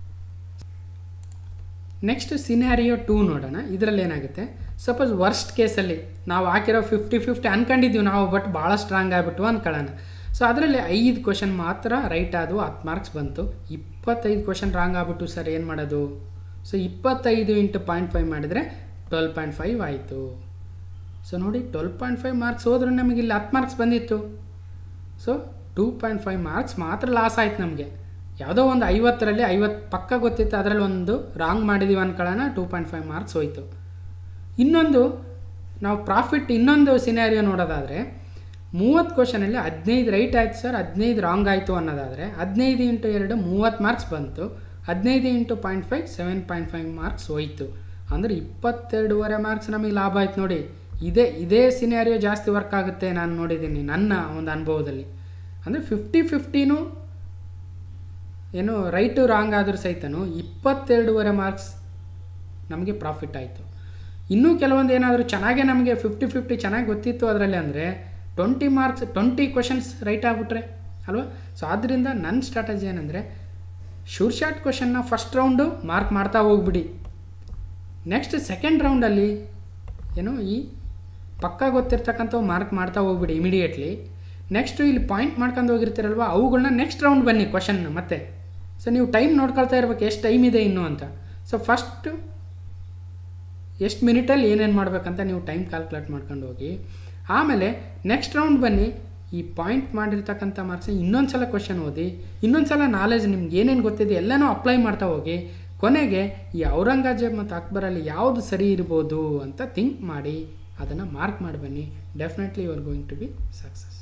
ನೆಕ್ಸ್ಟ್ ಸಿನಾರಿಯೋ ಟೂ ನೋಡೋಣ ಇದರಲ್ಲಿ ಏನಾಗುತ್ತೆ ಸಪೋಸ್ ವರ್ಸ್ಟ್ ಕೇಸಲ್ಲಿ ನಾವು ಹಾಕಿರೋ ಫಿಫ್ಟಿ ಫಿಫ್ಟಿ ಅನ್ಕೊಂಡಿದ್ದೀವಿ ನಾವು ಬಟ್ ಭಾಳ ಸ್ಟ್ರಾಂಗ್ ಆಗಿಬಿಟ್ಟು ಅನ್ಕೊಳ್ಳೋಣ ಸೊ ಅದರಲ್ಲಿ ಐದು ಕ್ವಶನ್ ಮಾತ್ರ ರೈಟ್ ಆದವು ಹತ್ತು ಮಾರ್ಕ್ಸ್ ಬಂತು ಇಪ್ಪತ್ತೈದು ಕ್ವಶನ್ ರಾಂಗ್ ಆಗ್ಬಿಟ್ಟು ಸರ್ ಏನು ಮಾಡೋದು ಸೊ ಇಪ್ಪತ್ತೈದು ಇಂಟು ಪಾಯಿಂಟ್ ಫೈವ್ ಮಾಡಿದರೆ ಟ್ವೆಲ್ ಪಾಯಿಂಟ್ ಫೈವ್ ಆಯಿತು ಸೊ ನೋಡಿ ಟ್ವೆಲ್ ಪಾಯಿಂಟ್ ಫೈವ್ ಮಾರ್ಕ್ಸ್ ಹೋದ್ರೆ ನಮಗೆ ಇಲ್ಲಿ ಹತ್ತು ಮಾರ್ಕ್ಸ್ ಬಂದಿತ್ತು so two point five marks ಮಾತ್ರ ಲಾಸ್ ಆಯ್ತು ನಮಗೆ ಯಾವುದೋ ಒಂದು ಐವತ್ತರಲ್ಲಿ ಐವತ್ತು ಪಕ್ಕ ಗೊತ್ತಿತ್ತು ಅದರಲ್ಲಿ ಒಂದು ರಾಂಗ್ ಮಾಡಿದ್ದೀವಿ ಅನ್ಕೊಳ್ಳೋಣ ಟೂ ಪಾಯಿಂಟ್ ಫೈವ್ ಮಾರ್ಕ್ಸ್ ಹೋಯಿತು ಇನ್ನೊಂದು ನಾವು ಪ್ರಾಫಿಟ್ ಇನ್ನೊಂದು ಸಿನಾರಿಯೋ ನೋಡೋದಾದರೆ ಮೂವತ್ತು ಕ್ವಶನಲ್ಲಿ ಹದಿನೈದು ರೈಟ್ ಆಯಿತು ಸರ್ ಹದಿನೈದು ರಾಂಗ್ ಆಯಿತು ಅನ್ನೋದಾದರೆ ಹದಿನೈದು ಇಂಟು ಎರಡು ಮೂವತ್ತು ಮಾರ್ಕ್ಸ್ ಬಂತು ಹದಿನೈದು into point five seven point five marks ಹೋಯಿತು ಅಂದರೆ ಇಪ್ಪತ್ತೆರಡೂವರೆ ಮಾರ್ಕ್ಸ್ ನಮಗೆ ಲಾಭ ಆಯ್ತು ನೋಡಿ ಇದೇ ಇದೇ ಸಿನಾರಿಯೋ ಜಾಸ್ತಿ ವರ್ಕ್ ಆಗುತ್ತೆ ನಾನು ನೋಡಿದ್ದೀನಿ ನನ್ನ ಒಂದು ಅನುಭವದಲ್ಲಿ ಅಂದರೆ ಫಿಫ್ಟಿ ಫಿಫ್ಟಿನೂ ಏನು ರೈಟು ರಾಂಗ್ ಆದರೂ ಸಹಿತನೂ ಇಪ್ಪತ್ತೆರಡೂವರೆ ಮಾರ್ಕ್ಸ್ ನಮಗೆ ಪ್ರಾಫಿಟ್ ಆಯಿತು ಇನ್ನೂ ಕೆಲವೊಂದು ಏನಾದರೂ ಚೆನ್ನಾಗೇ ನಮಗೆ ಫಿಫ್ಟಿ ಫಿಫ್ಟಿ ಚೆನ್ನಾಗಿ ಗೊತ್ತಿತ್ತು ಅದರಲ್ಲಿ ಅಂದರೆ twenty marks twenty questions right ಆಗಿಬಿಟ್ರೆ ಅಲ್ವಾ ಸೊ ಆದ್ದರಿಂದ ನನ್ನ ಸ್ಟ್ರಾಟಜಿ ಏನಂದರೆ ಶೂರ್ ಶಾರ್ಟ್ ಕ್ವಶನ್ನ ಫಸ್ಟ್ ರೌಂಡು ಮಾರ್ಕ್ ಮಾಡ್ತಾ ಹೋಗ್ಬಿಡಿ ನೆಕ್ಸ್ಟ್ ಸೆಕೆಂಡ್ ರೌಂಡಲ್ಲಿ ಏನು ಈ ಪಕ್ಕ ಗೊತ್ತಿರ್ತಕ್ಕಂಥವು ಮಾರ್ಕ್ ಮಾಡ್ತಾ ಹೋಗ್ಬಿಡಿ ಇಮಿಡಿಯೇಟ್ಲಿ ನೆಕ್ಸ್ಟು ಇಲ್ಲಿ ಪಾಯಿಂಟ್ ಮಾಡ್ಕೊಂಡು ಹೋಗಿರ್ತೀರಲ್ವ ಅವುಗಳನ್ನ ನೆಕ್ಸ್ಟ್ ರೌಂಡ್ ಬನ್ನಿ ಕ್ವಶನ್ನ ಮತ್ತೆ ಸೊ ನೀವು ಟೈಮ್ ನೋಡ್ಕೊಳ್ತಾ ಇರ್ಬೇಕು ಎಷ್ಟು ಟೈಮ್ ಇದೆ ಇನ್ನೂ ಅಂತ ಸೊ ಫಸ್ಟು ಎಷ್ಟು ಮಿನಿಟಲ್ಲಿ ಏನೇನು ಮಾಡಬೇಕಂತ ನೀವು ಟೈಮ್ ಕ್ಯಾಲ್ಕುಲೇಟ್ ಮಾಡ್ಕೊಂಡು ಹೋಗಿ ಆಮೇಲೆ ನೆಕ್ಸ್ಟ್ ರೌಂಡ್ ಬನ್ನಿ ಈ ಪಾಯಿಂಟ್ ಮಾಡಿರ್ತಕ್ಕಂಥ ಮಾರ್ಕ್ಸ್ ಇನ್ನೊಂದು ಸಲ ಕ್ವಶನ್ ಓದಿ ಇನ್ನೊಂದು ಸಲ ನಾಲೆಜ್ ನಿಮ್ಗೆ ಏನೇನು ಗೊತ್ತಿದೆ ಎಲ್ಲನೂ ಅಪ್ಲೈ ಮಾಡ್ತಾ ಹೋಗಿ ಕೊನೆಗೆ ಈ ಔರಂಗಜೇಬ್ ಮತ್ತು ಅಕ್ಬರಲ್ಲಿ ಯಾವುದು ಸರಿ ಇರ್ಬೋದು ಅಂತ ಥಿಂಕ್ ಮಾಡಿ ಅದನ್ನು ಮಾರ್ಕ್ ಮಾಡಿ ಬನ್ನಿ definitely you are going to be success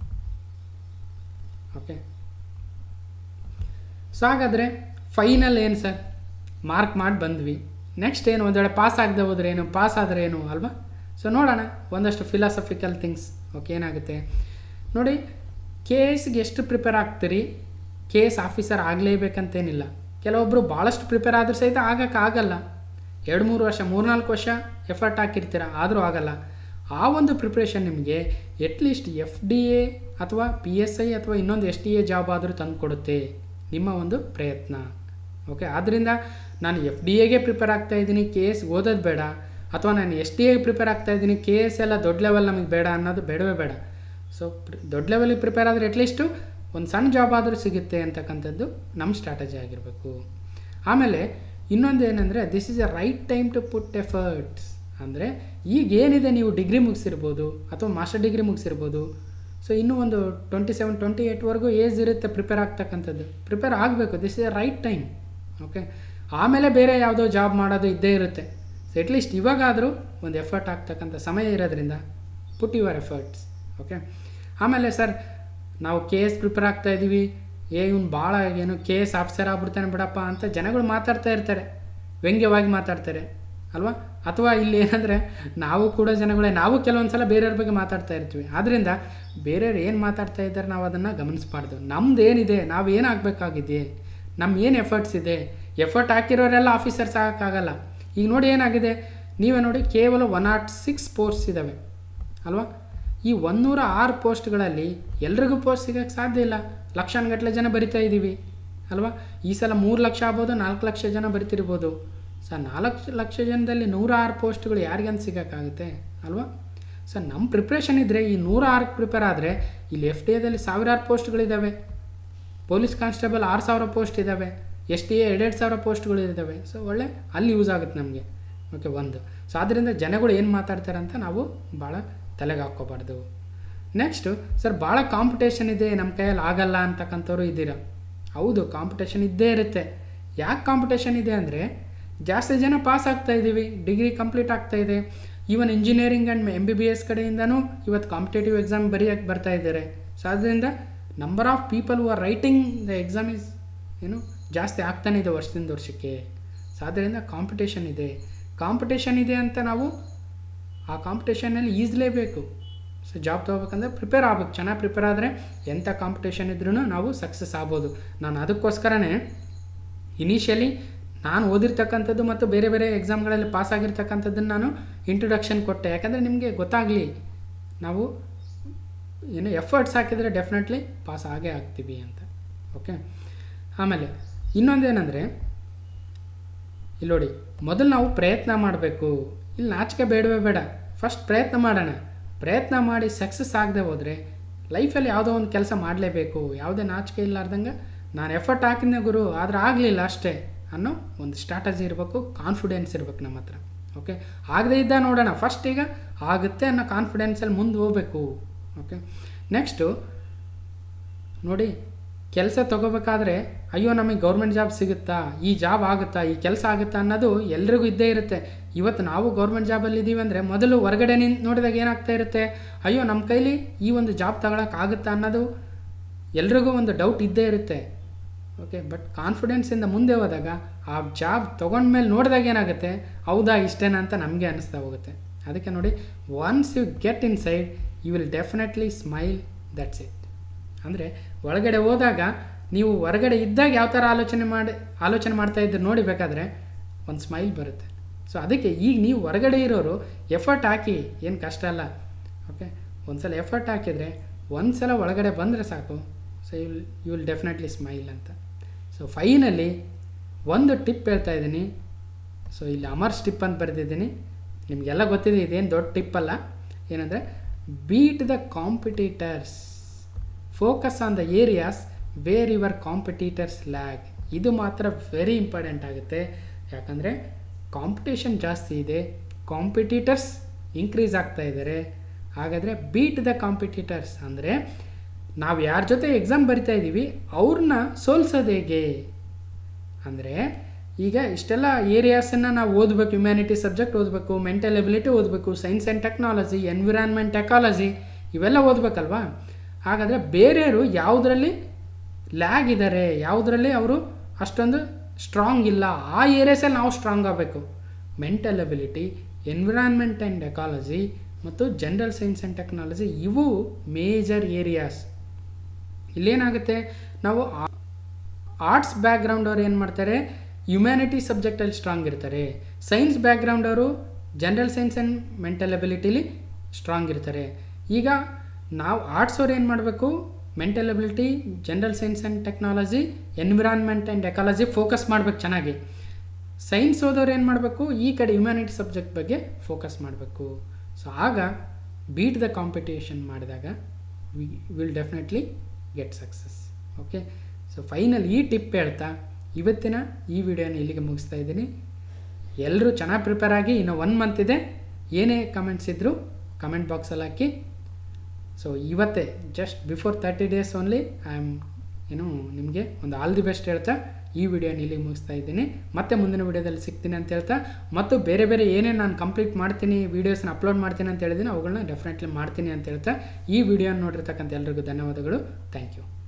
okay so ಹಾಗಾದರೆ ಫೈನಲ್ ಏನು ಸರ್ ಮಾರ್ಕ್ ಮಾಡಿ ಬಂದ್ವಿ ನೆಕ್ಸ್ಟ್ ಏನು ಒಂದು ವೇಳೆ ಪಾಸ್ ಆಗದೆ ಹೋದ್ರೆ ಏನು ಪಾಸ್ ಆದರೆ ಏನು ಅಲ್ವಾ ಸೊ ನೋಡೋಣ ಒಂದಷ್ಟು ಫಿಲಾಸಫಿಕಲ್ ಥಿಂಗ್ಸ್ ಓಕೆ ಏನಾಗುತ್ತೆ ನೋಡಿ ಕೆ ಎಸ್ಗೆ ಎಷ್ಟು ಪ್ರಿಪೇರ್ ಆಗ್ತೀರಿ ಕೆ ಎಸ್ ಆಫೀಸರ್ ಆಗಲೇಬೇಕಂತೇನಿಲ್ಲ ಕೆಲವೊಬ್ಬರು ಭಾಳಷ್ಟು ಪ್ರಿಪೇರ್ ಆದರೂ ಸಹಿತ ಆಗೋಕ್ಕಾಗಲ್ಲ ಎರಡು ಮೂರು ವರ್ಷ ಮೂರ್ನಾಲ್ಕು ವರ್ಷ ಎಫರ್ಟ್ ಹಾಕಿರ್ತೀರ ಆದರೂ ಆಗಲ್ಲ ಆ ಒಂದು ಪ್ರಿಪ್ರೇಷನ್ ನಿಮಗೆ ಎಟ್ಲೀಸ್ಟ್ ಎಫ್ ಡಿ ಎ ಅಥವಾ ಪಿ ಎಸ್ ಐ ಅಥವಾ ಇನ್ನೊಂದು ಎಸ್ ಡಿ ಎ ಜಾಬ್ ಆದರೂ ತಂದು ಕೊಡುತ್ತೆ ನಿಮ್ಮ ಒಂದು ಪ್ರಯತ್ನ ಓಕೆ ಆದ್ದರಿಂದ ನಾನು ಎಫ್ ಡಿ ಎಗೆ ಪ್ರಿಪೇರ್ ಆಗ್ತಾ ಇದ್ದೀನಿ ಕೆ ಎಸ್ ಓದೋದು ಬೇಡ ಅಥವಾ ನಾನು ಎಸ್ ಡಿ ಎಗೆ ಪ್ರಿಪೇರ್ ಆಗ್ತಾ ಇದ್ದೀನಿ ಕೆ ಎಸ್ ಎಲ್ಲ ದೊಡ್ಡ ಲೆವೆಲ್ ನಮಗೆ ಬೇಡ ಅನ್ನೋದು ಬೇಡವೇ ಬೇಡ ಸೊ ದೊಡ್ಡ ಲೆವೆಲಿಗೆ ಪ್ರಿಪೇರ್ ಆದರೆ ಅಟ್ಲೀಸ್ಟು ಒಂದು ಸಣ್ಣ ಜಾಬ್ ಆದರೂ ಸಿಗುತ್ತೆ ಅಂತಕ್ಕಂಥದ್ದು ನಮ್ಮ ಸ್ಟ್ರಾಟಜಿ ಆಗಿರಬೇಕು ಆಮೇಲೆ ಇನ್ನೊಂದು ಏನಂದರೆ this is a right time to put efforts ಅಂದರೆ ಈಗ ಏನಿದೆ ನೀವು ಡಿಗ್ರಿ ಮುಗಿಸಿರ್ಬೋದು ಅಥವಾ ಮಾಸ್ಟರ್ ಡಿಗ್ರಿ ಮುಗಿಸಿರ್ಬೋದು ಸೊ ಇನ್ನೂ ಒಂದು ಟ್ವೆಂಟಿ ಸೆವೆನ್ ಟ್ವೆಂಟಿ ಏಯ್ಟ್ವರೆಗೂ ಏಜ್ ಇರುತ್ತೆ ಪ್ರಿಪೇರ್ ಆಗ್ತಕ್ಕಂಥದ್ದು ಪ್ರಿಪೇರ್ ಆಗಬೇಕು this is a right time okay ಆಮೇಲೆ ಬೇರೆ ಯಾವುದೋ ಜಾಬ್ ಮಾಡೋದು ಇದ್ದೇ ಇರುತ್ತೆ ಸೊ ಅಟ್ಲೀಸ್ಟ್ ಇವಾಗಾದರೂ ಒಂದು ಎಫರ್ಟ್ ಆಗ್ತಕ್ಕಂಥ ಸಮಯ ಇರೋದ್ರಿಂದ ಪುಟ್ ಯುವರ್ ಎಫರ್ಟ್ಸ್ ಓಕೆ ಆಮೇಲೆ ಸರ್ ನಾವು ಕೆ ಎಸ್ ಪ್ರಿಪೇರ್ ಆಗ್ತಾ ಇದ್ದೀವಿ ಏ ಇವ್ನು ಭಾಳ ಏನು ಕೆ ಎಸ್ ಆಫೀಸರ್ ಆಗ್ಬಿಡ್ತಾನೆ ಬಿಡಪ್ಪ ಅಂತ ಜನಗಳು ಮಾತಾಡ್ತಾ ಇರ್ತಾರೆ ವ್ಯಂಗ್ಯವಾಗಿ ಮಾತಾಡ್ತಾರೆ ಅಲ್ವಾ ಅಥವಾ ಇಲ್ಲಿ ಏನಂದರೆ ನಾವು ಕೂಡ ಜನಗಳೇ ನಾವು ಕೆಲವೊಂದು ಸಲ ಬೇರೆಯವ್ರ ಬಗ್ಗೆ ಮಾತಾಡ್ತಾ ಇರ್ತೀವಿ ಆದ್ದರಿಂದ ಬೇರೆಯವ್ರು ಏನು ಮಾತಾಡ್ತಾ ಇದ್ದಾರೆ ನಾವು ಅದನ್ನು ಗಮನಿಸಬಾರ್ದು ನಮ್ದು ಏನಿದೆ ನಾವು ಏನಾಗಬೇಕಾಗಿದೆ ನಮ್ಮ ಏನು ಎಫರ್ಟ್ಸ್ ಇದೆ ಎಫರ್ಟ್ ಹಾಕಿರೋರೆಲ್ಲ ಆಫೀಸರ್ಸ್ ಆಗೋಕ್ಕಾಗಲ್ಲ ಈಗ ನೋಡಿ ಏನಾಗಿದೆ ನೀವೇ ನೋಡಿ ಕೇವಲ ಒನ್ ನಾಟ್ ಸಿಕ್ಸ್ ಪೋಸ್ಟ್ಸ್ ಇದ್ದಾವೆ ಅಲ್ವಾ ಈ ಒಂದೂರ ಆರು ಪೋಸ್ಟ್ಗಳಲ್ಲಿ ಎಲ್ರಿಗೂ ಪೋಸ್ಟ್ ಸಿಗೋಕ್ಕೆ ಸಾಧ್ಯ ಇಲ್ಲ ಲಕ್ಷಾನುಗಟ್ಟಲೆ ಜನ ಬರಿತಾ ಇದ್ದೀವಿ ಅಲ್ವಾ ಈ ಸಲ ಮೂರು ಲಕ್ಷ ಆಗ್ಬೋದು ನಾಲ್ಕು ಲಕ್ಷ ಜನ ಬರಿತಿರ್ಬೋದು ಸರ್ ನಾಲ್ಕು ಲಕ್ಷ ಜನದಲ್ಲಿ ನೂರ ಆರು ಪೋಸ್ಟ್ಗಳು ಯಾರಿಗಂತ ಸಿಗೋಕ್ಕಾಗುತ್ತೆ ಅಲ್ವಾ ಸರ್ ನಮ್ಮ ಪ್ರಿಪ್ರೇಷನ್ ಇದ್ದರೆ ಈ ನೂರ ಆರು ಪ್ರಿಪೇರ್ ಆದರೆ ಇಲ್ಲಿ ಎಫ್ ಡಿ ಎದಲ್ಲಿ ಸಾವಿರಾರು ಪೋಸ್ಟ್ಗಳಿದ್ದಾವೆ ಪೊಲೀಸ್ ಕಾನ್ಸ್ಟೇಬಲ್ ಆರು ಸಾವಿರ ಪೋಸ್ಟ್ ಇದ್ದಾವೆ ಎಸ್ ಟಿ ಎ ಎರಡೆರಡು ಸಾವಿರ ಪೋಸ್ಟ್ಗಳು ಇದ್ದಾವೆ ಸೊ ಒಳ್ಳೆ ಅಲ್ಲಿ ಯೂಸ್ ಆಗುತ್ತೆ ನಮಗೆ ಓಕೆ ಒಂದು ಸೊ ಆದ್ದರಿಂದ ಜನಗಳು ಏನು ಮಾತಾಡ್ತಾರೆ ಅಂತ ನಾವು ಭಾಳ ತಲೆಗೆ ಹಾಕ್ಕೋಬಾರ್ದು ನೆಕ್ಸ್ಟು ಸರ್ ಭಾಳ ಕಾಂಪಿಟೇಷನ್ ಇದೆ ನಮ್ಮ ಕೈಯಲ್ಲಿ ಆಗಲ್ಲ ಅಂತಕ್ಕಂಥವ್ರು ಇದ್ದೀರಾ ಹೌದು ಕಾಂಪಿಟೇಷನ್ ಇದ್ದೇ ಇರುತ್ತೆ ಯಾಕೆ ಕಾಂಪಿಟೇಷನ್ ಇದೆ ಅಂದರೆ ಜಾಸ್ತಿ ಜನ ಪಾಸ್ ಆಗ್ತಾ ಇದ್ದೀವಿ ಡಿಗ್ರಿ ಕಂಪ್ಲೀಟ್ ಆಗ್ತಾ ಇದೆ even engineering and M B B S ಕಡೆಯಿಂದನೂ ಇವತ್ತು ಕಾಂಪಿಟೇಟಿವ್ ಎಕ್ಸಾಮ್ ಬರೆಯೋಕ್ಕೆ ಬರ್ತಾ ಇದ್ದಾರೆ ಸೊ ಆದ್ದರಿಂದ number of people who are writing the exam is ಏನು ಜಾಸ್ತಿ ಆಗ್ತಾನೆ ಇದೆ ವರ್ಷದಿಂದ ವರ್ಷಕ್ಕೆ ಸೊ ಆದ್ದರಿಂದ ಕಾಂಪಿಟೇಷನ್ ಇದೆ ಕಾಂಪಿಟೇಷನ್ ಇದೆ ಅಂತ ನಾವು ಆ ಕಾಂಪಿಟೇಷನಲ್ಲಿ ಈಸ್ಲೇಬೇಕು ಸೊ ಜಾಬ್ ತೊಗೋಬೇಕಂದ್ರೆ ಪ್ರಿಪೇರ್ ಆಗ್ಬೇಕು ಚೆನ್ನಾಗಿ ಪ್ರಿಪೇರ್ ಆದರೆ ಎಂಥ ಕಾಂಪಿಟೇಷನ್ ಇದ್ರೂ ನಾವು ಸಕ್ಸಸ್ ಆಗ್ಬೋದು ನಾನು ಅದಕ್ಕೋಸ್ಕರನೇ ಇನಿಷಿಯಲಿ ನಾನು ಓದಿರ್ತಕ್ಕಂಥದ್ದು ಮತ್ತು ಬೇರೆ ಬೇರೆ ಎಕ್ಸಾಮ್ಗಳಲ್ಲಿ ಪಾಸ್ ಆಗಿರ್ತಕ್ಕಂಥದ್ದನ್ನು ನಾನು ಇಂಟ್ರೊಡಕ್ಷನ್ ಕೊಟ್ಟೆ ಯಾಕಂದರೆ ನಿಮಗೆ ಗೊತ್ತಾಗಲಿ ನಾವು ಏನು ಎಫರ್ಟ್ಸ್ ಹಾಕಿದರೆ ಡೆಫಿನೆಟ್ಲಿ ಪಾಸ್ ಆಗೇ ಆಗ್ತೀವಿ ಅಂತ ಓಕೆ ಆಮೇಲೆ ಇನ್ನೊಂದೇನೆಂದರೆ ಇಲ್ಲಿ ನೋಡಿ ಮೊದಲು ನಾವು ಪ್ರಯತ್ನ ಮಾಡಬೇಕು ಇಲ್ಲಿ ನಾಚಿಕೆ ಬೇಡವೇ ಬೇಡ ಫಸ್ಟ್ ಪ್ರಯತ್ನ ಮಾಡೋಣ ಪ್ರಯತ್ನ ಮಾಡಿ ಸಕ್ಸಸ್ ಆಗದೆ ಹೋದರೆ ಲೈಫಲ್ಲಿ ಯಾವುದೋ ಒಂದು ಕೆಲಸ ಮಾಡಲೇಬೇಕು ಯಾವುದೇ ನಾಚಿಕೆ ಇಲ್ಲಾರ್ದಂಗೆ ನಾನು ಎಫರ್ಟ್ ಹಾಕಿದ್ದೆ ಗುರು ಆದರೆ ಆಗಲಿಲ್ಲ ಅಷ್ಟೇ ಅನ್ನೋ ಒಂದು ಸ್ಟ್ರಾಟಜಿ ಇರಬೇಕು ಕಾನ್ಫಿಡೆನ್ಸ್ ಇರಬೇಕು ನಮ್ಮ ಹತ್ರ ಓಕೆ ಆಗದೇ ಇದ್ದ ನೋಡೋಣ ಫಸ್ಟ್ ಈಗ ಆಗುತ್ತೆ ಅನ್ನೋ ಕಾನ್ಫಿಡೆನ್ಸಲ್ಲಿ ಮುಂದೆ ಹೋಗಬೇಕು ಓಕೆ ನೆಕ್ಸ್ಟು ನೋಡಿ ಕೆಲಸ ತೊಗೋಬೇಕಾದ್ರೆ ಅಯ್ಯೋ ನಮಗೆ ಗೌರ್ಮೆಂಟ್ ಜಾಬ್ ಸಿಗುತ್ತಾ ಈ ಜಾಬ್ ಆಗುತ್ತಾ ಈ ಕೆಲಸ ಆಗುತ್ತಾ ಅನ್ನೋದು ಎಲ್ರಿಗೂ ಇದ್ದೇ ಇರುತ್ತೆ ಇವತ್ತು ನಾವು ಗೌರ್ಮೆಂಟ್ ಜಾಬಲ್ಲಿ ಇದ್ದೀವಿ ಅಂದರೆ ಮೊದಲು ಹೊರಗಡೆ ನಿಂತು ನೋಡಿದಾಗ ಏನಾಗ್ತಾ ಇರುತ್ತೆ ಅಯ್ಯೋ ನಮ್ಮ ಕೈಲಿ ಈ ಒಂದು ಜಾಬ್ ತಗೊಳಕ್ಕೆ ಆಗುತ್ತಾ ಅನ್ನೋದು ಎಲ್ರಿಗೂ ಒಂದು ಡೌಟ್ ಇದ್ದೇ ಇರುತ್ತೆ ಓಕೆ ಬಟ್ ಕಾನ್ಫಿಡೆನ್ಸಿಂದ ಮುಂದೆ ಹೋದಾಗ ಆ ಜಾಬ್ ತೊಗೊಂಡ್ಮೇಲೆ ನೋಡಿದಾಗ ಏನಾಗುತ್ತೆ ಹೌದಾ ಇಷ್ಟೇನಾ ಅಂತ ನಮಗೆ ಅನ್ನಿಸ್ತಾ ಹೋಗುತ್ತೆ ಅದಕ್ಕೆ ನೋಡಿ once you get inside you will definitely smile that's it ಅಂದರೆ ಒಳಗಡೆ ಹೋದಾಗ ನೀವು ಹೊರಗಡೆ ಇದ್ದಾಗ ಯಾವ ಥರ ಆಲೋಚನೆ ಮಾಡಿ ಆಲೋಚನೆ ಮಾಡ್ತಾ ಇದ್ರೆ ನೋಡಿ ಬೇಕಾದರೆ ಒಂದು ಸ್ಮೈಲ್ ಬರುತ್ತೆ ಸೊ ಅದಕ್ಕೆ ಈಗ ನೀವು ಹೊರಗಡೆ ಇರೋರು ಎಫರ್ಟ್ ಹಾಕಿ ಏನು ಕಷ್ಟ ಅಲ್ಲ ಓಕೆ ಒಂದು ಸಲ ಎಫರ್ಟ್ ಹಾಕಿದರೆ ಒಂದು ಸಲ ಒಳಗಡೆ ಬಂದರೆ ಸಾಕು so you will you will definitely smile ಅಂತ ಸೊ ಫೈನಲಿ ಒಂದು ಟಿಪ್ ಹೇಳ್ತಾ ಇದ್ದೀನಿ ಸೊ ಇಲ್ಲಿ ಅಮರ್ಸ್ ಟಿಪ್ ಅಂತ ಬರೆದಿದ್ದೀನಿ ನಿಮಗೆಲ್ಲ ಗೊತ್ತಿದೆ ಇದೇನು ದೊಡ್ಡ ಟಿಪ್ ಅಲ್ಲ ಏನಂದರೆ beat the competitors focus on the areas where your competitors lag ಇದು ಮಾತ್ರ ವೆರಿ ಇಂಪಾರ್ಟೆಂಟ್ ಆಗುತ್ತೆ ಯಾಕಂದರೆ ಕಾಂಪಿಟೇಷನ್ ಜಾಸ್ತಿ ಇದೆ ಕಾಂಪಿಟೀಟರ್ಸ್ ಇನ್ಕ್ರೀಸ್ ಆಗ್ತಾ ಇದ್ದಾರೆ ಹಾಗಾದರೆ ಬೀಟ್ ದ ಕಾಂಪಿಟೀಟರ್ಸ್ ಅಂದರೆ ನಾವು ಯಾರ ಜೊತೆ ಎಕ್ಸಾಮ್ ಬರಿತಾ ಇದ್ದೀವಿ ಅವ್ರನ್ನ ಸೋಲ್ಸೋದು ಹೇಗೆ ಅಂದರೆ ಈಗ ಇಷ್ಟೆಲ್ಲ ಏರಿಯಾಸನ್ನು ನಾವು ಓದಬೇಕು ಹ್ಯುಮ್ಯಾನಿಟಿ ಸಬ್ಜೆಕ್ಟ್ ಓದಬೇಕು ಮೆಂಟಲ್ ಎಬಿಲಿಟಿ ಓದಬೇಕು science and technology environment ecology ಇವೆಲ್ಲ ಓದಬೇಕಲ್ವಾ ಹಾಗಾದರೆ ಬೇರೆಯವರು ಯಾವುದರಲ್ಲಿ ಲ್ಯಾಗ್ ಇದ್ದಾರೆ ಯಾವುದರಲ್ಲಿ ಅವರು ಅಷ್ಟೊಂದು ಸ್ಟ್ರಾಂಗ್ ಇಲ್ಲ ಆ ಏರಿಯಾಸಲ್ಲಿ ನಾವು ಸ್ಟ್ರಾಂಗ್ ಆಗಬೇಕು mental ability environment and ecology ಮತ್ತು ಜನರಲ್ ಸೈನ್ಸ್ ಆ್ಯಂಡ್ ಟೆಕ್ನಾಲಜಿ ಇವು ಮೇಜರ್ ಏರಿಯಾಸ್ ಇಲ್ಲೇನಾಗುತ್ತೆ ನಾವು ಆರ್ಟ್ಸ್ ಬ್ಯಾಕ್ಗ್ರೌಂಡ್ ಅವ್ರು ಏನು ಮಾಡ್ತಾರೆ ಹ್ಯುಮ್ಯಾನಿಟಿ ಸಬ್ಜೆಕ್ಟಲ್ಲಿ ಸ್ಟ್ರಾಂಗ್ ಇರ್ತಾರೆ ಸೈನ್ಸ್ ಬ್ಯಾಕ್ಗ್ರೌಂಡ್ ಅವರು ಜನರಲ್ ಸೈನ್ಸ್ ಆ್ಯಂಡ್ ಮೆಂಟಲ್ ಎಬಿಲಿಟಿಲಿ ಸ್ಟ್ರಾಂಗ್ ಇರ್ತಾರೆ ಈಗ ನಾವು ಆರ್ಟ್ಸ್ ಅವ್ರು ಏನು ಮಾಡಬೇಕು mental ability general science and technology environment and ecology focus ಮಾಡ್ಬೇಕು ಚೆನ್ನಾಗಿ ಸೈನ್ಸ್ ಓದೋರು ಏನು ಮಾಡಬೇಕು ಈ ಕಡೆ ಹ್ಯುಮ್ಯಾನಿಟಿ ಸಬ್ಜೆಕ್ಟ್ ಬಗ್ಗೆ ಫೋಕಸ್ ಮಾಡಬೇಕು ಸೊ ಆಗ ಬೀಟ್ ದ ಕಾಂಪಿಟೇಷನ್ ಮಾಡಿದಾಗ we will definitely get success okay so final ಈ ಟಿಪ್ ಹೇಳ್ತಾ ಇವತ್ತಿನ ಈ ವಿಡಿಯೋನ ಇಲ್ಲಿಗೆ ಮುಗಿಸ್ತಾ ಇದ್ದೀನಿ ಎಲ್ಲರೂ ಚೆನ್ನಾಗಿ ಪ್ರಿಪೇರ್ ಆಗಿ ಇನ್ನೂ ಒನ್ ಮಂತ್ ಇದೆ ಏನೇ ಕಮೆಂಟ್ಸ್ ಇದ್ದರೂ ಕಮೆಂಟ್ ಬಾಕ್ಸಲ್ಲಿ ಹಾಕಿ ಸೊ ಇವತ್ತೇ just before thirty days only I am ಏನು ನಿಮಗೆ ಒಂದು ಆಲ್ ದಿ ಬೆಸ್ಟ್ ಹೇಳ್ತಾ ಈ ವಿಡಿಯೋನ ಇಲ್ಲಿಗೆ ಮುಗಿಸ್ತಾ ಇದ್ದೀನಿ ಮತ್ತೆ ಮುಂದಿನ ವಿಡಿಯೋದಲ್ಲಿ ಸಿಗ್ತೀನಿ ಅಂತ ಹೇಳ್ತಾ ಮತ್ತು ಬೇರೆ ಬೇರೆ ಏನೇನು ನಾನು ಕಂಪ್ಲೀಟ್ ಮಾಡ್ತೀನಿ ವೀಡಿಯೋಸ್ನ ಅಪ್ಲೋಡ್ ಮಾಡ್ತೀನಿ ಅಂತ ಹೇಳಿದ್ದೀನಿ ಅವುಗಳನ್ನ ಡೆಫಿನೆಟ್ಲಿ ಮಾಡ್ತೀನಿ ಅಂತ ಹೇಳ್ತಾ ಈ ವಿಡಿಯೋನ ನೋಡಿರ್ತಕ್ಕಂಥ ಎಲ್ರಿಗೂ ಧನ್ಯವಾದಗಳು ಥ್ಯಾಂಕ್ ಯು